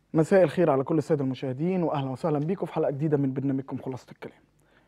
مساء الخير على كل الساده المشاهدين واهلا وسهلا بيكم في حلقه جديده من برنامجكم خلاصه الكلام.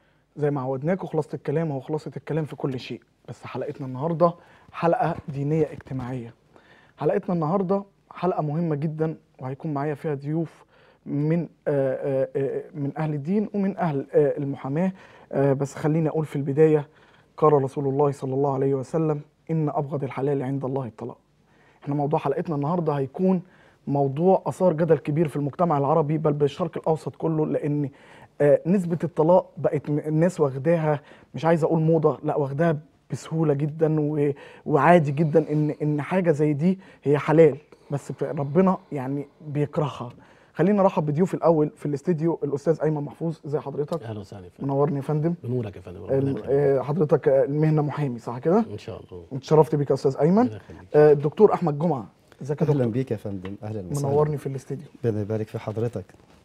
زي ما عودناكم خلاصه الكلام هو خلاصه الكلام في كل شيء، بس حلقتنا النهارده حلقه دينيه اجتماعيه. حلقتنا النهارده حلقه مهمه جدا وهيكون معايا فيها ضيوف من آه، آه، آه، من اهل الدين ومن اهل آه، المحاماه آه، بس خليني اقول في البدايه قال رسول الله صلى الله عليه وسلم ان ابغض الحلال عند الله الطلاق. احنا موضوع حلقتنا النهارده هيكون موضوع اثار جدل كبير في المجتمع العربي بل بالشرق الاوسط كله لان آه، نسبه الطلاق بقت م- الناس واخداها مش عايز اقول موضه لا واخداها بسهوله جدا و- وعادي جدا ان ان حاجه زي دي هي حلال بس ف- ربنا يعني بيكرهها خلينا نرحب بضيوف الاول في الاستديو الاستاذ ايمن محفوظ ازي حضرتك اهلا وسهلا يا فندم منورني يا فندم بنورك يا فندم ربنا ال- يخليك. آه، حضرتك آه، المهنه محامي صح كده ان شاء الله اتشرفت بيك يا استاذ ايمن ربنا يخليك. آه، الدكتور احمد جمعه ازيك يا اهلا دكتور بيك يا فندم اهلا وسهلا منورني في الاستديو ربنا يبارك في حضرتك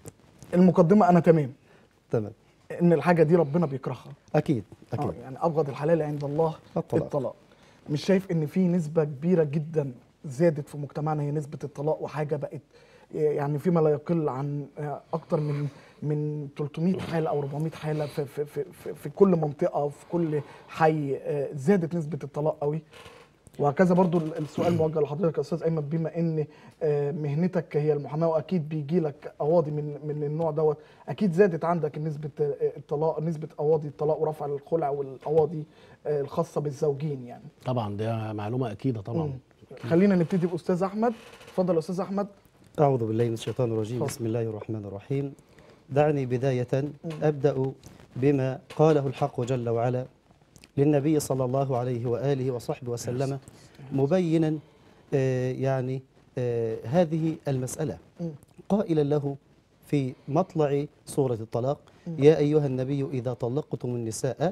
المقدمه انا تمام تمام ان الحاجه دي ربنا بيكرهها اكيد آه، اكيد يعني ابغض الحلال عند الله الطلاق. الطلاق مش شايف ان في نسبه كبيره جدا زادت في مجتمعنا هي نسبه الطلاق وحاجه بقت يعني فيما لا يقل عن آه، اكتر من من 300 حاله او 400 حاله في في في, في, في كل منطقه في كل حي آه، زادت نسبه الطلاق قوي وهكذا برضو ال- السؤال موجه لحضرتك يا استاذ ايمن بما ان آه، مهنتك هي المحاماه واكيد بيجي لك قواضي من من النوع دوت اكيد زادت عندك نسبه آه، الطلاق نسبه قواضي الطلاق ورفع الخلع والقواضي آه، الخاصه بالزوجين يعني طبعا ده معلومه اكيده طبعا مم. خلينا نبتدي باستاذ احمد اتفضل يا استاذ احمد اعوذ بالله من الشيطان الرجيم اتفضل. بسم الله الرحمن الرحيم دعني بدايه ابدا بما قاله الحق جل وعلا للنبي صلى الله عليه واله وصحبه وسلم مبينا آه، يعني آه، هذه المساله مم. قائلا له في مطلع سوره الطلاق يا ايها النبي اذا طلقتم النساء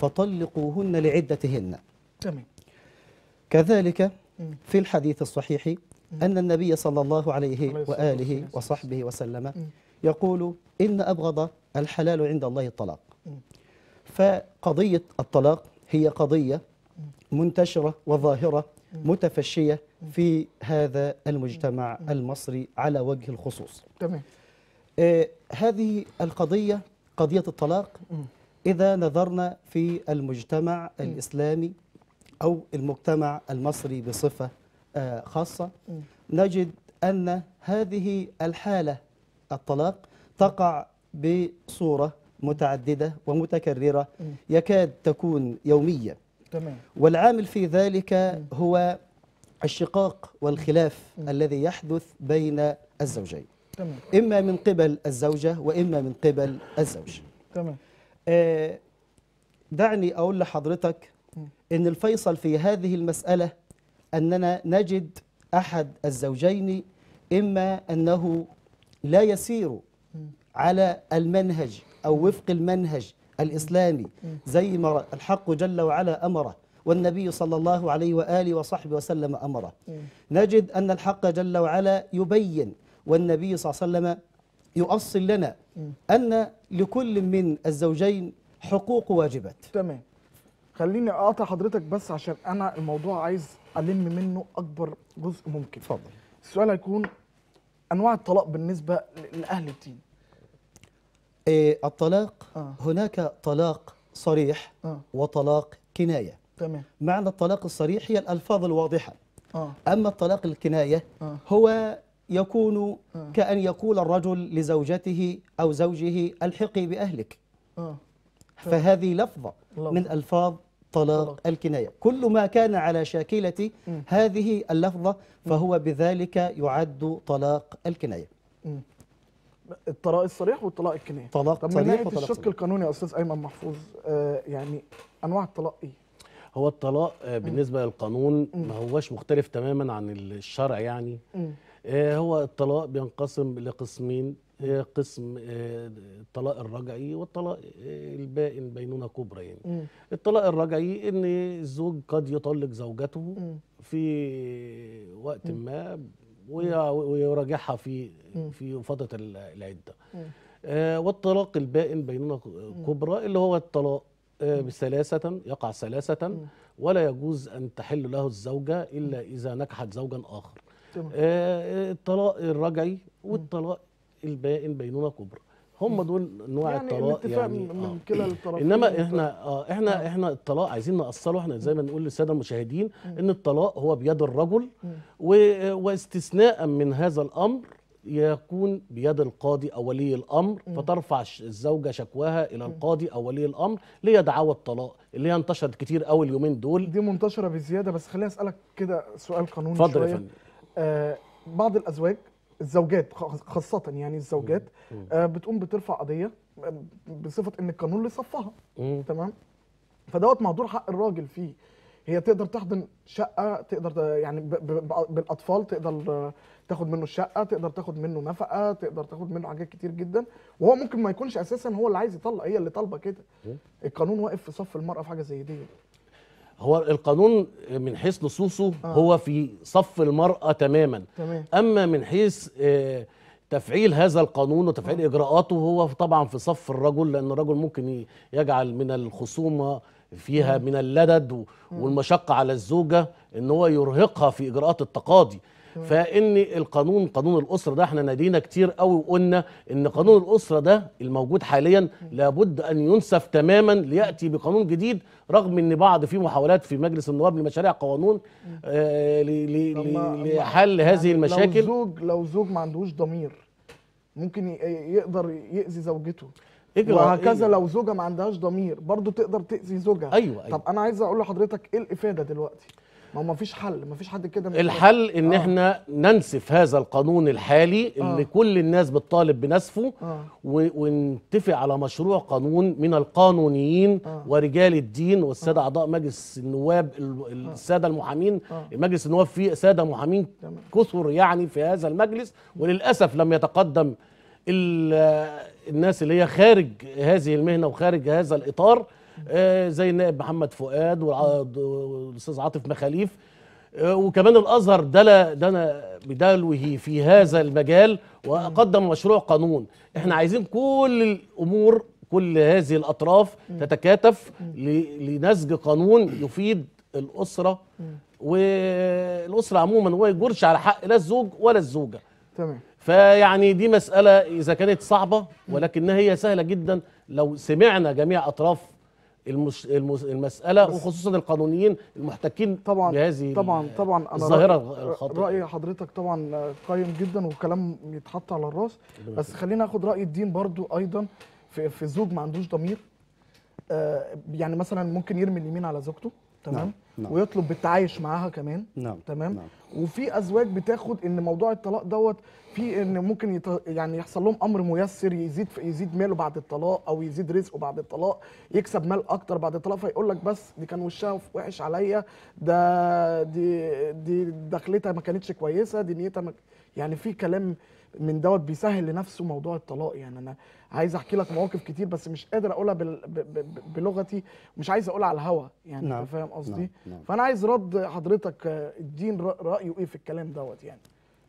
فطلقوهن لعدتهن تمام كذلك مم. في الحديث الصحيح أن النبي صلى الله عليه عليه الصلاة وآله والسلام. وصحبه وسلم مم. يقول إن أبغض الحلال عند الله الطلاق مم. فقضية الطلاق هي قضية منتشرة وظاهرة متفشية في هذا المجتمع المصري على وجه الخصوص تمام آه، هذه القضية قضية الطلاق مم. إذا نظرنا في المجتمع الإسلامي أو المجتمع المصري بصفة آه، خاصة مم. نجد أن هذه الحالة الطلاق تقع بصورة متعددة ومتكررة مم. يكاد تكون يومية تمام والعامل في ذلك هو الشقاق والخلاف الذي يحدث بين الزوجين تمام إما من قبل الزوجة وإما من قبل الزوج تمام آه، دعني أقول لحضرتك مم. إن الفيصل في هذه المسألة أننا نجد أحد الزوجين إما أنه لا يسير مم. على المنهج أو وفق المنهج الإسلامي زي ما الحق جل وعلا أمره والنبي صلى الله عليه وآله وصحبه وسلم أمره مم. نجد أن الحق جل وعلا يبين والنبي صلى الله عليه وسلم يؤصل لنا مم. أن لكل من الزوجين حقوق واجبات تمام خليني اقاطع حضرتك بس عشان انا الموضوع عايز الم منه اكبر جزء ممكن اتفضل السؤال هيكون انواع الطلاق بالنسبه ل- لاهل الدين إيه الطلاق آه. هناك طلاق صريح اه وطلاق كناية تمام معنى الطلاق الصريح هي الألفاظ الواضحة اه أما الطلاق الكناية آه. هو يكون آه. كأن يقول الرجل لزوجته أو زوجه الحقي بأهلك اه فهذه لفظة لفظة. من ألفاظ طلاق طلاق. الكناية كل ما كان على شاكلة مم. هذه اللفظة فهو بذلك يعد طلاق الكناية مم. الطلاق الصريح والطلاق الكنايه طلاق طب من صريح ناحيه وطلاق الشق صريح. القانوني يا استاذ ايمن محفوظ آه يعني انواع الطلاق ايه هو الطلاق آه، بالنسبه للقانون ما هوش مختلف تماما عن الشرع يعني مم. آه، هو الطلاق بينقسم لقسمين آه، قسم آه، الطلاق الرجعي والطلاق آه، البائن بينونه كبرى يعني مم. الطلاق الرجعي ان الزوج قد يطلق زوجته مم. في وقت ما وي- ويراجعها في مم. في فتره ال- العده مم. آه، والطلاق البائن بينونه كبرى اللي هو الطلاق آه، بثلاثة يقع ثلاثة ولا يجوز أن تحل له الزوجة إلا إذا نكحت زوجا آخر تمام. آه، الطلاق الرجعي والطلاق البائن بينونه كبرى هم دول انواع يعني الطلاق الاتفاق يعني من من آه. كلا الطرفين انما احنا اه احنا احنا الطلاق عايزين نأصله احنا زي ما نقول للساده المشاهدين ان الطلاق هو بيد الرجل و- واستثناء من هذا الامر يكون بيد القاضي او ولي الامر فترفع ش- الزوجه شكواها الى القاضي او ولي الامر ليدعوى الطلاق اللي هي انتشرت كتير قوي اليومين دول دي منتشره بزياده بس خليني اسالك كده سؤال قانوني اتفضل يا شوية. فندم آه بعض الازواج الزوجات خ- خاصه يعني الزوجات آه بتقوم بترفع قضيه آه، بصفه ان القانون اللي صفها مم. تمام فدوت مهدور حق الراجل فيه هي تقدر تحضن شقه تقدر ت- يعني ب- ب- ب- بالاطفال تقدر آه، تاخد منه الشقه تقدر تاخد منه نفقه تقدر تاخد منه حاجات كتير جدا وهو ممكن ما يكونش اساسا هو اللي عايز يطلق هي اللي طالبه كده القانون واقف في صف المراه في حاجه زي دي هو القانون من حيث نصوصه آه. هو في صف المرأة تماما تمام أما من حيث آه، تفعيل هذا القانون وتفعيل إجراءاته هو طبعا في صف الرجل لأن الرجل ممكن ي- يجعل من الخصومة فيها من اللدد و- والمشقة على الزوجة ان هو يرهقها في إجراءات التقاضي فإن القانون قانون الأسرة ده احنا نادينا كتير قوي وقلنا إن قانون الأسرة ده الموجود حاليا لابد أن ينسف تماما ليأتي بقانون جديد رغم إن بعض في محاولات في مجلس النواب لمشاريع قانون آه، ل- ل- طب ما- ل- ما- لحل هذه يعني المشاكل لو زوج لو زوج ما عندهوش ضمير ممكن ي- يقدر يأذي زوجته إجراء- وهكذا إيه؟ لو زوجة ما عندهاش ضمير برضو تقدر تأذي زوجها أيوة، أيوة. طب أنا عايز أقول لحضرتك إيه الإفادة دلوقتي ما هو مفيش حل مفيش حد كده من- الحل ان آه. احنا ننسف هذا القانون الحالي اللي آه. كل الناس بتطالب بنسفه آه. و- ونتفق على مشروع قانون من القانونيين آه. ورجال الدين والساده اعضاء مجلس النواب ال- الساده المحامين آه. مجلس النواب فيه ساده محامين تمام. كثر يعني في هذا المجلس وللاسف لم يتقدم ال- الناس اللي هي خارج هذه المهنه وخارج هذا الاطار آه، زي النائب محمد فؤاد والع- والاستاذ عاطف مخاليف آه، وكمان الازهر دل دنا بدلوه في هذا المجال وقدم مشروع قانون احنا عايزين كل الامور كل هذه الاطراف تتكاتف ل- لنسج قانون يفيد الاسره والاسره عموما هو يجرش على حق لا الزوج ولا الزوجه تمام فيعني دي مسألة إذا كانت صعبة ولكنها هي سهلة جدا لو سمعنا جميع أطراف المش المس المسألة بس- وخصوصا القانونيين المحتكين طبعا بهذه طبعا ال- طبعا أنا الظاهرة رأي- الخاطئة رأي حضرتك طبعا قيم جدا وكلام يتحط على الراس بس خلينا اخد رأي الدين برضو أيضا في في زوج ما عندوش ضمير آه يعني مثلا ممكن يرمي اليمين على زوجته تمام نعم، نعم. ويطلب بالتعايش معاها كمان نعم تمام نعم. وفي ازواج بتاخد ان موضوع الطلاق دوت في ان ممكن يت... يعني يحصل لهم امر ميسر يزيد يزيد ماله بعد الطلاق او يزيد رزقه بعد الطلاق يكسب مال اكتر بعد الطلاق فيقول لك بس دي كان وشها وحش عليا ده دي دي دخلتها ما كانتش كويسه دي نيتها ما... يعني في كلام من دوت بيسهل لنفسه موضوع الطلاق يعني انا عايز احكي لك مواقف كتير بس مش قادر اقولها بال... ب... ب... بلغتي مش عايز اقولها على الهوا يعني نعم، انت فاهم قصدي نعم، نعم. فانا عايز رد حضرتك آه، الدين رأ- رايه ايه في الكلام دوت يعني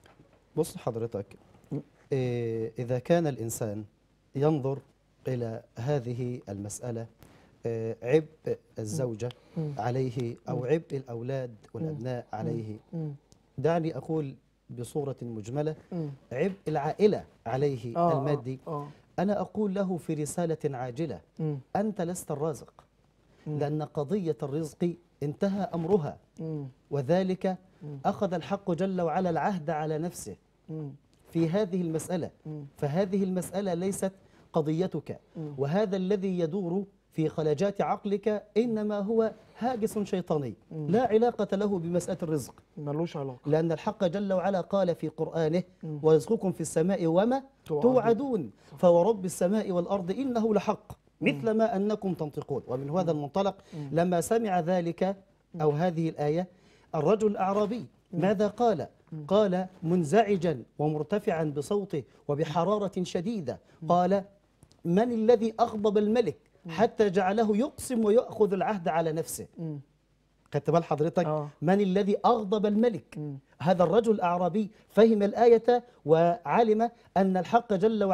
بص حضرتك إيه، إذا كان الإنسان ينظر إلى هذه المسألة إيه، عبء الزوجة مم. عليه أو عبء الأولاد والأبناء عليه مم. دعني أقول بصورة مجملة مم. عبء العائلة عليه آه، المادي اه اه أنا أقول له في رسالة عاجلة مم. أنت لست الرازق مم. لأن قضية الرزق انتهى أمرها مم. وذلك مم. أخذ الحق جل وعلا العهد على نفسه مم. في هذه المسألة مم. فهذه المسألة ليست قضيتك مم. وهذا الذي يدور في خلجات عقلك إنما هو هاجس شيطاني مم. لا علاقة له بمسألة الرزق ملوش علاقه لأن الحق جل وعلا قال في قرآنه مم. ورزقكم في السماء وما توعدون. توعدون فورب السماء والأرض إنه لحق مثل ما أنكم تنطقون ومن هذا المنطلق لما سمع ذلك أو هذه الآية الرجل الأعرابي ماذا قال؟ قال منزعجا ومرتفعا بصوته وبحرارة شديدة قال من الذي أغضب الملك حتى جعله يقسم ويأخذ العهد على نفسه مم. خدت بال حضرتك آه. من الذي أغضب الملك مم. هذا الرجل الأعرابي فهم الآية وعلم أن الحق جل وعلا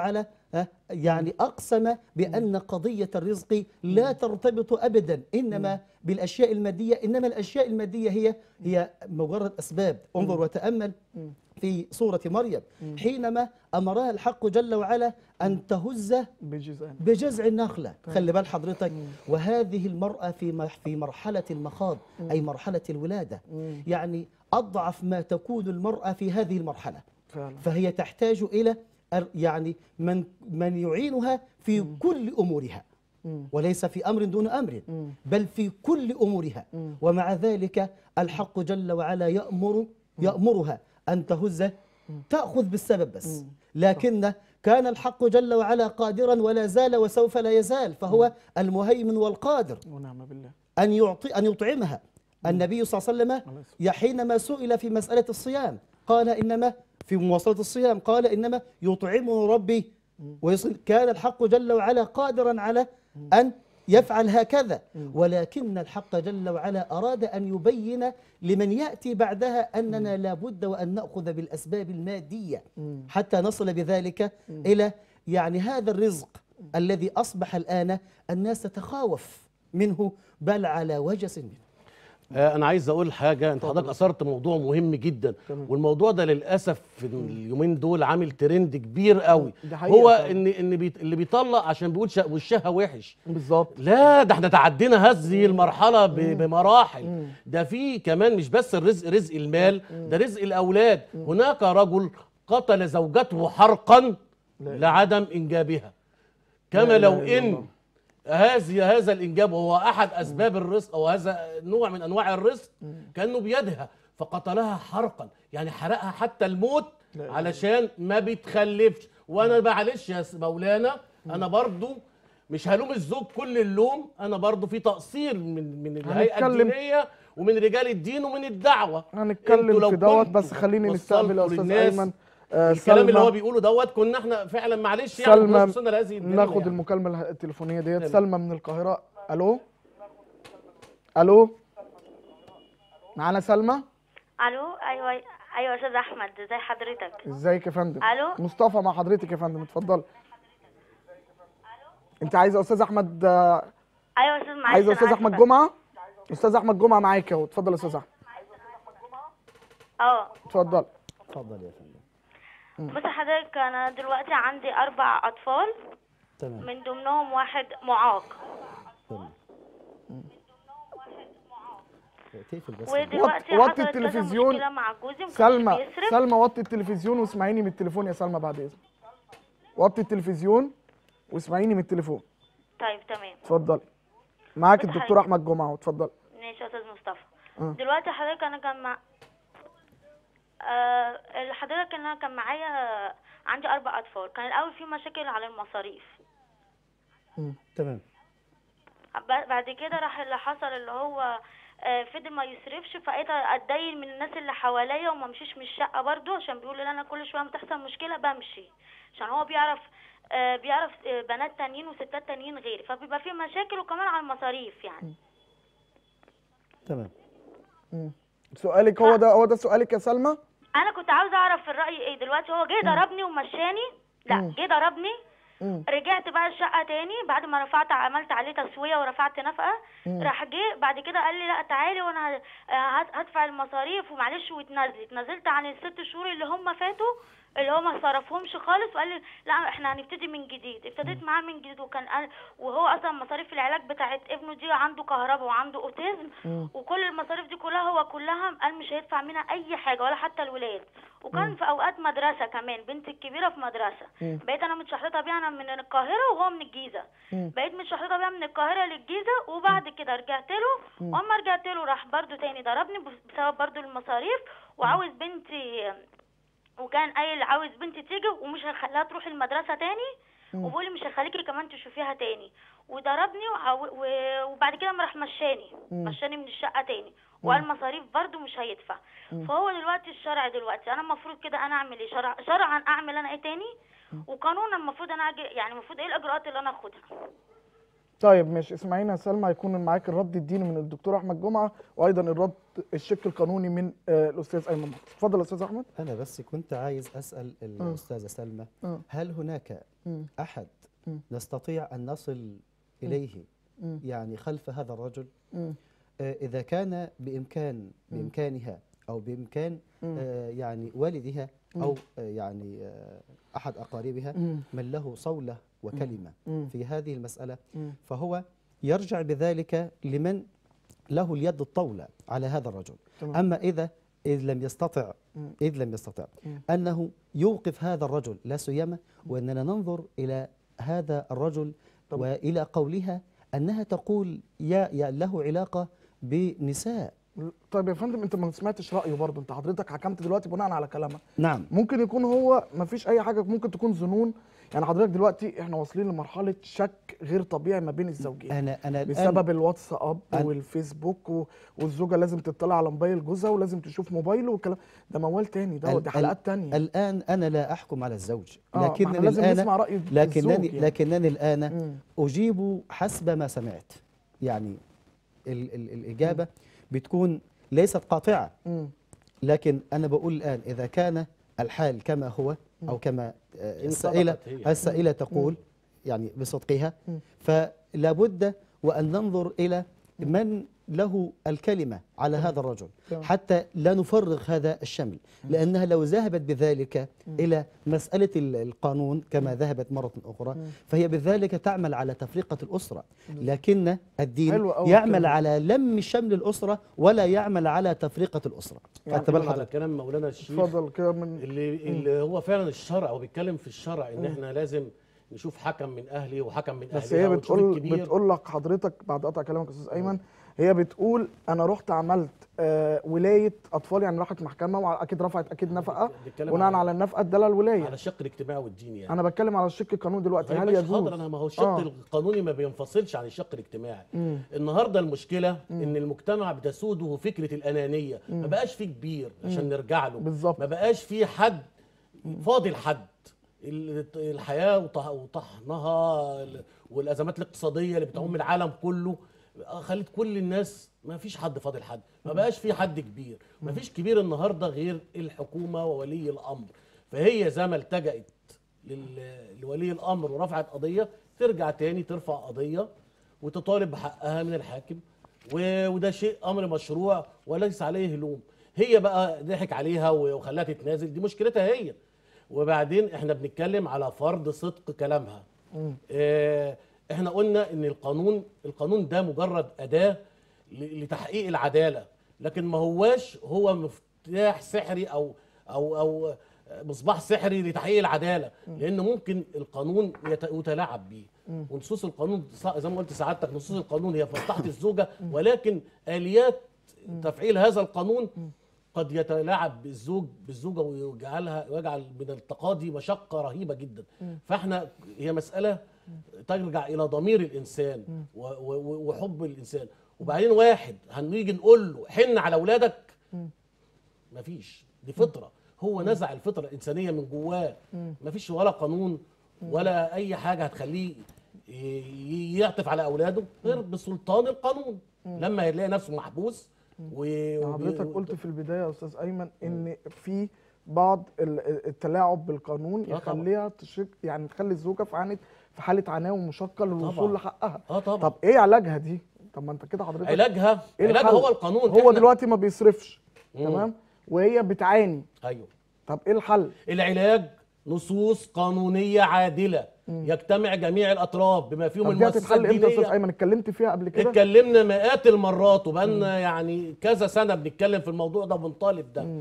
أه؟ يعني أقسم بأن قضية الرزق لا ترتبط أبدا إنما بالأشياء المادية إنما الأشياء المادية هي هي مجرد أسباب انظر وتأمل في سورة مريم حينما أمرها الحق جل وعلا أن تهز بجزء بجذع النخلة خلي بال حضرتك وهذه المرأة في مر- في مرحلة المخاض أي مرحلة الولادة يعني أضعف ما تكون المرأة في هذه المرحلة فعلا فهي تحتاج إلى ال- يعني من من يعينها في كل أمورها وليس في أمر دون أمر بل في كل أمورها ومع ذلك الحق جل وعلا يأمر يأمرها أن تهز تأخذ بالسبب بس لكن كان الحق جل وعلا قادرا ولا زال وسوف لا يزال فهو المهيمن والقادر ونعم بالله أن يعطي أن يطعمها النبي صلى الله عليه وسلم عليه الصلاة يا حينما سئل في مسألة الصيام قال إنما في مواصلة الصيام قال إنما يطعمه ربي ويصل كان الحق جل وعلا قادرا على أن يفعل هكذا ولكن الحق جل وعلا أراد أن يبين لمن يأتي بعدها أننا لابد وأن نأخذ بالأسباب المادية حتى نصل بذلك إلى يعني هذا الرزق الذي أصبح الآن الناس تتخاوف منه بل على وجس منه آه، انا عايز اقول حاجه انت حضرتك اثرت موضوع مهم جدا والموضوع ده للاسف في اليومين دول عامل ترند كبير قوي ده حقيقة هو فعلا. ان ان بيت اللي بيطلق عشان بيقول شا- وشها وحش بالظبط لا ده احنا تعدينا هذه المرحله ب- بمراحل ده في كمان مش بس الرزق رزق المال ده رزق الاولاد هناك رجل قتل زوجته حرقا لعدم انجابها كما لا لو إله إلا ان الله. هذه هذا الانجاب هو احد اسباب الرزق او هذا نوع من انواع الرزق كانه بيدها فقتلها حرقا يعني حرقها حتى الموت لا إله علشان ما بتخلفش وانا معلش يا س- مولانا انا برضو مش هلوم الزوج كل اللوم انا برضو في تقصير من من الهيئه هنتكلم- الدينيه ومن رجال الدين ومن الدعوه انتوا هنتكلم لو في دوت كنتوا بس خليني نستقبل يا وصلتوا استاذ للناس ايمن آه، الكلام اللي هو سلمى- بيقوله دوت كنا احنا فعلا معلش يعني سلمى وصلنا لهذه الدنيا ناخد يعني. المكالمه اله- التليفونيه ديت تمام. سلمى من القاهره الو الو معانا سلمى الو ايوه ايوه يا استاذ احمد ازي حضرتك ازيك يا فندم الو مصطفى مع حضرتك يا فندم اتفضل انت عايزه يا استاذ احمد آه، ايوه يا استاذ معلش عايزه أنا استاذ احمد آسفة. جمعه استاذ احمد جمعه معاك اهو اتفضل يا استاذ احمد اه اتفضل تفضل يا فندم بص حضرتك انا دلوقتي عندي اربع اطفال تمام من ضمنهم واحد معاق تمام تقفل بس ودلوقتي وطي حصلت كذا التلفزيون. مشكله مع جوزي ما كانش سلمى بيصرف سلمى وطي التلفزيون واسمعيني من التليفون يا سلمى بعد اذنك وطي التلفزيون واسمعيني من التليفون طيب تمام اتفضلي معاك بص الدكتور حضرتك. احمد جمعه اتفضل ماشي يا استاذ مصطفى آه. دلوقتي حضرتك انا كان مع آه حضرتك ان انا كان معايا عندي اربع اطفال كان الاول في مشاكل على المصاريف تمام ب- بعد كده راح اللي حصل اللي هو آه، فضل ما يصرفش فبقيت اتدين من الناس اللي حواليا وما مشيش من الشقه برضو عشان بيقول لي انا كل شويه ما تحصل مشكله بمشي عشان هو بيعرف آه، بيعرف آه، بنات تانيين وستات تانيين غيري فبيبقى في مشاكل وكمان على المصاريف يعني تمام سؤالك هو ده هو ده سؤالك يا سلمى انا كنت عاوزه اعرف الراي ايه دلوقتي هو جه ضربني ومشاني لا جه ضربني مم. رجعت بقى الشقه تاني بعد ما رفعت عملت عليه تسويه ورفعت نفقه راح جه بعد كده قال لي لا تعالي وانا ه- هت- هدفع المصاريف ومعلش واتنزلت نزلت عن الست شهور اللي هم فاتوا اللي هو ما صرفهمش خالص وقال لي لا احنا هنبتدي من جديد ابتديت معاه من جديد وكان قال وهو اصلا مصاريف العلاج بتاعت ابنه دي عنده كهرباء وعنده اوتيزم وكل المصاريف دي كلها هو كلها قال مش هيدفع منها اي حاجه ولا حتى الولاد وكان في اوقات مدرسه كمان بنتي الكبيره في مدرسه بقيت انا متشحططه بيها انا من القاهره وهو من الجيزه بقيت متشحططه بيها من القاهره للجيزه وبعد كده رجعت له واما رجعت له راح برضو تاني ضربني بسبب برضو المصاريف وعاوز بنتي وكان قايل عاوز بنتي تيجي ومش هيخليها تروح المدرسه تاني وبيقول لي مش هخليكي كمان تشوفيها تاني وضربني وعاو... و... وبعد كده ما راح مشاني مشاني من الشقه تاني وقال مصاريف برضو مش هيدفع فهو دلوقتي الشرع دلوقتي انا المفروض كده انا اعمل ايه شرع شرعا اعمل انا ايه تاني وقانونا المفروض انا أجي... يعني المفروض ايه الاجراءات اللي انا اخدها طيب ماشي اسمعينا يا سلمى هيكون معاك الرد الديني من الدكتور احمد جمعه وايضا الرد الشق القانوني من آه، الاستاذ ايمن مطر اتفضل يا استاذ احمد أنا بس كنت عايز أسأل الأستاذة سلمى آه. هل هناك مم. أحد مم. نستطيع أن نصل إليه مم. يعني خلف هذا الرجل مم. آه، إذا كان بإمكان بإمكانها أو بإمكان مم. آه، يعني والدها أو آه، يعني آه، أحد أقاربها مم. من له صولة وكلمة مم. في هذه المسألة مم. فهو يرجع بذلك لمن له اليد الطولة على هذا الرجل تمام. أما إذا إذ لم يستطع مم. إذ لم يستطع مم. أنه يوقف هذا الرجل لا سيما وأننا ننظر إلى هذا الرجل طب- وإلى قولها أنها تقول يا, يا له علاقة بنساء طيب يا فندم انت ما سمعتش رايه برضه انت حضرتك حكمت دلوقتي بناء على كلامها نعم ممكن يكون هو ما فيش اي حاجه ممكن تكون ظنون يعني حضرتك دلوقتي احنا واصلين لمرحله شك غير طبيعي ما بين الزوجين أنا أنا الآن بسبب الواتساب أنا- والفيسبوك و... والزوجه لازم تطلع على موبايل جوزها ولازم تشوف موبايله والكلام ده موال تاني ده ال- دي ال- حلقات تانية الآن أنا لا أحكم على الزوج آه، ما احنا لكنني لازم الآن نسمع رأي الزوج لكنني يعني. لكنني الآن مم. أجيب حسب ما سمعت يعني ال ال الإجابة بتكون ليست قاطعة مم. لكن أنا بقول الآن إذا كان الحال كما هو أو كما آه، إن السائلة صدقت هي. السائلة تقول يعني بصدقها مم. فلا بد وأن ننظر إلى من له الكلمة على هذا الرجل تمام. حتى لا نفرغ هذا الشمل لأنها لو ذهبت بذلك إلى مسألة ال- القانون كما ذهبت مرة أخرى فهي بذلك تعمل على تفرقة الأسرة لكن الدين حلو أوي يعمل الكلام. على لم شمل الأسرة ولا يعمل على تفرقة الأسرة يعني خدت بال على حضرتك كلام مولانا الشيخ اتفضل كده من اللي اللي هو فعلا الشرع وبيتكلم في الشرع ان احنا لازم نشوف حكم من اهلي وحكم من بس اهلها هي ونشوف بتقول الكبير. بتقول لك حضرتك بعد قطع كلامك يا استاذ ايمن هي بتقول انا رحت عملت آه ولايه اطفال يعني راحت محكمه واكيد رفعت اكيد نفقه بتتكلم بناء على- على النفقه ادالها الولايه على الشق الاجتماعي والديني يعني انا بتكلم على الشق القانوني دلوقتي طيب هل ماشي يجوز حاضر انا ما هو الشق آه. القانوني ما بينفصلش عن الشق الاجتماعي مم. النهارده المشكله ان المجتمع بتسوده فكره الانانيه ما بقاش فيه كبير عشان نرجع له بالظبط. ما بقاش فيه حد فاضل حد ال- الحياه وطه- وطحنها ال- والازمات الاقتصاديه اللي بتعم العالم كله خلت كل الناس ما فيش حد فاضل حد ما بقاش في حد كبير ما فيش كبير النهارده غير الحكومه وولي الامر فهي زي ما التجأت لل- لولي الامر ورفعت قضيه ترجع تاني ترفع قضيه وتطالب بحقها من الحاكم و- وده شيء امر مشروع وليس عليه لوم هي بقى ضحك عليها وخلاها تتنازل دي مشكلتها هي وبعدين احنا بنتكلم على فرض صدق كلامها اه احنا قلنا ان القانون القانون ده مجرد اداه ل- لتحقيق العداله لكن ما هواش هو مفتاح سحري او او او مصباح سحري لتحقيق العداله لان ممكن القانون يت- يتلاعب بيه ونصوص القانون ص- زي ما قلت سعادتك نصوص القانون هي في مصلحه الزوجه ولكن اليات تفعيل هذا القانون قد يتلاعب بالزوج بالزوجه ويجعلها ويجعل من التقاضي مشقه رهيبه جدا فاحنا هي مساله ترجع الى ضمير الانسان و- و- وحب الانسان وبعدين واحد هنيجي نقول له حن على اولادك مفيش دي فطره هو نزع الفطره الانسانيه من جواه مفيش ولا قانون ولا اي حاجه هتخليه ي- ي- يعطف على اولاده غير بسلطان القانون لما يلاقي نفسه محبوس و... حضرتك و- قلت في البدايه يا استاذ ايمن ان في بعض ال- التلاعب بالقانون طبعا. يخليها تشك يعني تخلي الزوجه في عانه في حاله عناء ومشقه للوصول طبعا. لحقها اه طبعا طب ايه علاجها دي طب ما انت كده حضرتك علاجها إيه علاجها الحل؟ هو القانون هو إحنا- دلوقتي ما بيصرفش مم. تمام وهي بتعاني ايوه طب ايه الحل العلاج نصوص قانونيه عادله يجتمع جميع الاطراف بما فيهم طب دي المؤسسات هتتحل امتى يا استاذ الدينيه ايمن اتكلمت فيها قبل كده اتكلمنا مئات المرات وبقالنا يعني كذا سنه بنتكلم في الموضوع ده وبنطالب ده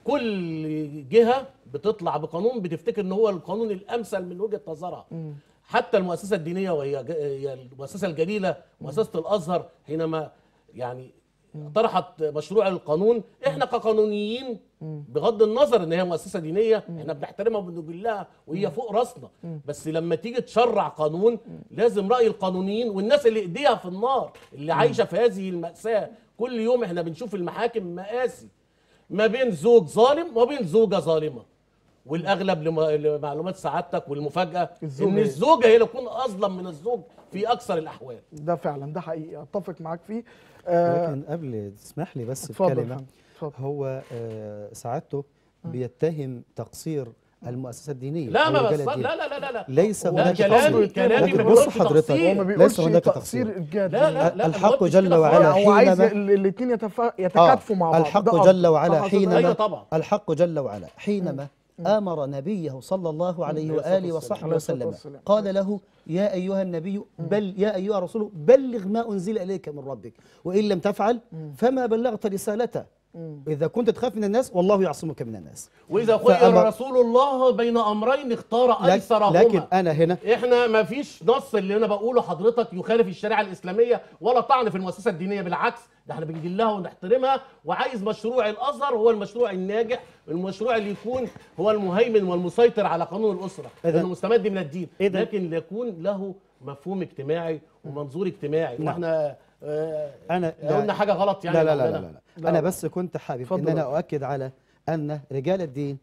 كل جهه بتطلع بقانون بتفتكر ان هو القانون الامثل من وجهه نظرها حتى المؤسسه الدينيه وهي ج- هي المؤسسه الجليله مؤسسه الازهر حينما يعني طرحت مشروع القانون احنا كقانونيين بغض النظر ان هي مؤسسه دينيه احنا بنحترمها وبنجلها وهي فوق راسنا بس لما تيجي تشرع قانون لازم راي القانونيين والناس اللي ايديها في النار اللي عايشه في هذه الماساه كل يوم احنا بنشوف المحاكم مآسي ما بين زوج ظالم وبين زوجه ظالمه والاغلب لم- لمعلومات سعادتك والمفاجاه الزوجة ان هي. الزوجه هي اللي تكون اظلم من الزوج في اكثر الاحوال ده فعلا ده حقيقي اتفق معاك فيه آه لكن قبل تسمح لي بس اتفضل يا بكلمه فندم، اتفضل هو آه، سعادته بيتهم تقصير المؤسسات الدينيه لا أو ما رجال بس الدين. لا لا لا لا لا ليس لا هناك كلامي تقصير. كلامي لكن ما بص بيقولش حضرتك تقصير. هو ما ليس بيقولش هناك تقصير تقصير. الجاد لا لا لا الحق ما قلتش جل كده وعلا خالص. هو عايز حينما- الاثنين يتكاتفوا مع بعض الحق ده قصده. جل وعلا صح يا أستاذ حينما أيوة طبعا. الحق جل وعلا حينما امر نبيه صلى الله عليه عليه الصلاة واله والسلام. وصحبه عليه الصلاة وسلم والسلام. قال له يا ايها النبي بل يا ايها الرسول بلغ ما انزل اليك من ربك وان لم تفعل فما بلغت رسالته اذا كنت تخاف من الناس والله يعصمك من الناس واذا فأمر- خير رسول الله بين امرين اختار لك- ايسرهما لكن انا هنا احنا ما فيش نص اللي انا بقوله حضرتك يخالف الشريعه الاسلاميه ولا طعن في المؤسسه الدينيه بالعكس ده احنا بنجلها ونحترمها وعايز مشروع الازهر هو المشروع الناجح المشروع اللي يكون هو المهيمن والمسيطر على قانون الاسره إذن- لانه مستمد من الدين إذن- لكن يكون له مفهوم اجتماعي ومنظور اجتماعي نعم. واحنا آه انا قلنا حاجه غلط يعني لا لا لا, لا, مولانا. لا, لا. انا بس كنت حابب ان اتفضل. انا اؤكد على ان رجال الدين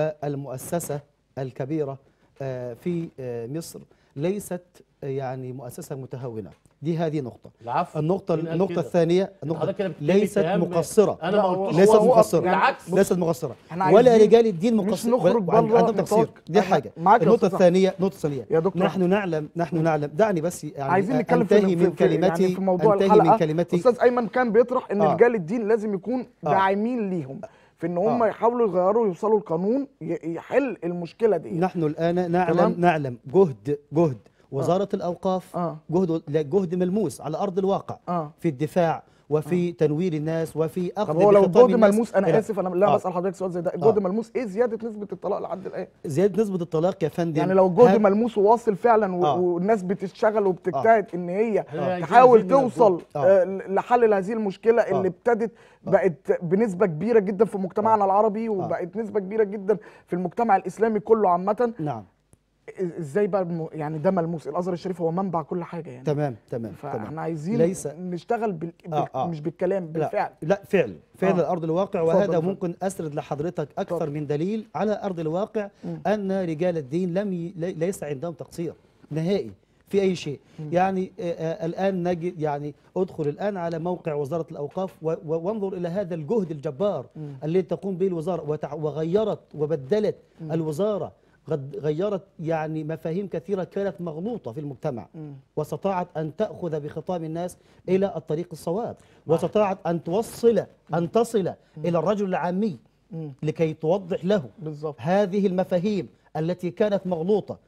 والمؤسسه الكبيره آه، في آه، مصر ليست آه، يعني مؤسسه متهاونه دي هذه نقطه العفو النقطه مين قال النقطه كده؟ الثانيه حضرتك النقطه كده بتتكلم ليست اتهام- مقصره انا لا، ما هو- قلتش ليست هو- هو- مقصره بالعكس ليست مقصره احنا ولا عايزين رجال الدين مش مقصر نخرج وعن- بره عندهم تقصير نطاق. دي احنا حاجه معاك يا النقطه أستاذ الثانيه النقطه الثانيه يا دكتور نحن نعلم نحن نعلم دعني بس يعني عايزين نتكلم في, انتهي في, من في, كلمتي يعني في موضوع انتهي الحلقه من كلمتي استاذ ايمن كان بيطرح ان آه. رجال الدين لازم يكون آه. داعمين ليهم في ان هم آه. يحاولوا يغيروا يوصلوا القانون ي- يحل المشكله دي نحن الآن نعلم تمام؟ نعلم جهد جهد وزارة الأوقاف آه. جهد لا، جهد ملموس على أرض الواقع آه. في الدفاع وفي تنوير الناس وفي أخذ طب هو لو بخطاب الجهد الناس ملموس انا إلى- اسف انا لا آه. بسال حضرتك سؤال زي ده الجهد آه. ملموس ايه زياده نسبه الطلاق لحد الان زيادة نسبة الطلاق يا فندم يعني لو الجهد هذا- ملموس وواصل فعلا و- آه. والناس بتشتغل وبتجتهد ان هي إحنا عايزين تحاول نزيد من توصل الجهد. آه. آه، لحل هذه المشكله اللي ابتدت بقت بنسبه كبيره جدا في مجتمعنا العربي وبقت نسبه كبيره جدا في المجتمع الاسلامي كله عامه نعم إز- ازاي بقى الم- يعني ده ملموس الازهر الشريف هو منبع كل حاجه يعني تمام تمام فاحنا تمام عايزين ليس- نشتغل بال... بال... آه، آه. مش بالكلام بالفعل لا لا فعل فعل آه. ارض الواقع اتفضل، وهذا اتفضل. ممكن اسرد لحضرتك اكثر اتفضل. من دليل على ارض الواقع ان رجال الدين لم ي... لي- ليس عندهم تقصير نهائي في اي شيء يعني آه، آه، الان نجد يعني ادخل الان على موقع وزاره الاوقاف و... و... وانظر الى هذا الجهد الجبار الذي تقوم به الوزاره وتع... وغيرت وبدلت الوزاره قد غيرت يعني مفاهيم كثيره كانت مغلوطه في المجتمع واستطاعت ان تاخذ بخطاب الناس الى الطريق الصواب واستطاعت ان توصل ان تصل الى الرجل العامي لكي توضح له بالظبط هذه المفاهيم التي كانت مغلوطه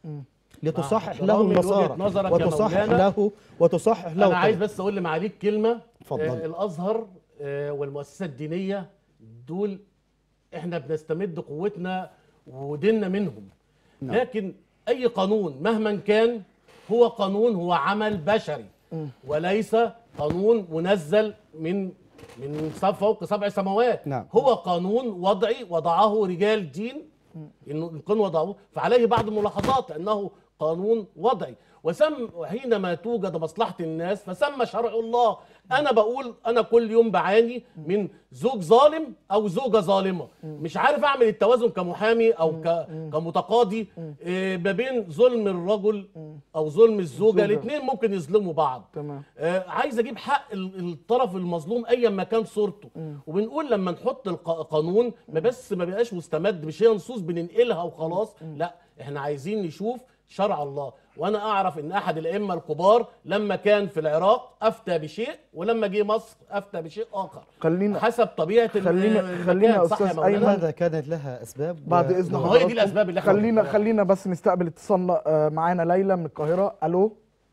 لتصحح مع له احترامي المسار لوجهة نظرك يا وتصحح مولانا، له وتصحح له انا عايز الطريق. بس اقول لمعاليك كلمه اتفضل. آه الازهر آه والمؤسسه الدينيه دول احنا بنستمد قوتنا وديننا منهم نعم. لكن اي قانون مهما كان هو قانون هو عمل بشري وليس قانون منزل من من سب- فوق سبع سماوات نعم. هو قانون وضعي وضعه رجال دين انه القانون وضعه فعليه بعض الملاحظات انه قانون وضعي وسم حينما توجد مصلحه الناس فسمى شرع الله انا بقول انا كل يوم بعاني من زوج ظالم او زوجه ظالمه مش عارف اعمل التوازن كمحامي او ك- كمتقاضي إيه، ما بين ظلم الرجل او ظلم الزوجه الزوجة. الاثنين ممكن يظلموا بعض تمام آه، عايز اجيب حق ال- الطرف المظلوم ايا ما كان صورته وبنقول لما نحط القانون ما بس ما بيبقاش مستمد مش هي نصوص بننقلها وخلاص لا احنا عايزين نشوف شرع الله وانا اعرف ان احد الائمه الكبار لما كان في العراق افتى بشيء ولما جه مصر افتى بشيء اخر خلينا حسب طبيعه ال- خلينا- المكان. خلينا يا صح يا أستاذ مولانا؟ أيمن. هذا كانت لها اسباب بعد و- اذن ما هي دي حضراتكم الأسباب اللي إحنا خلينا قلناها. خلينا بس نستقبل اتصالنا آه، معانا ليلى من القاهره الو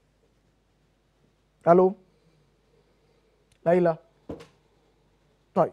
الو ليلى طيب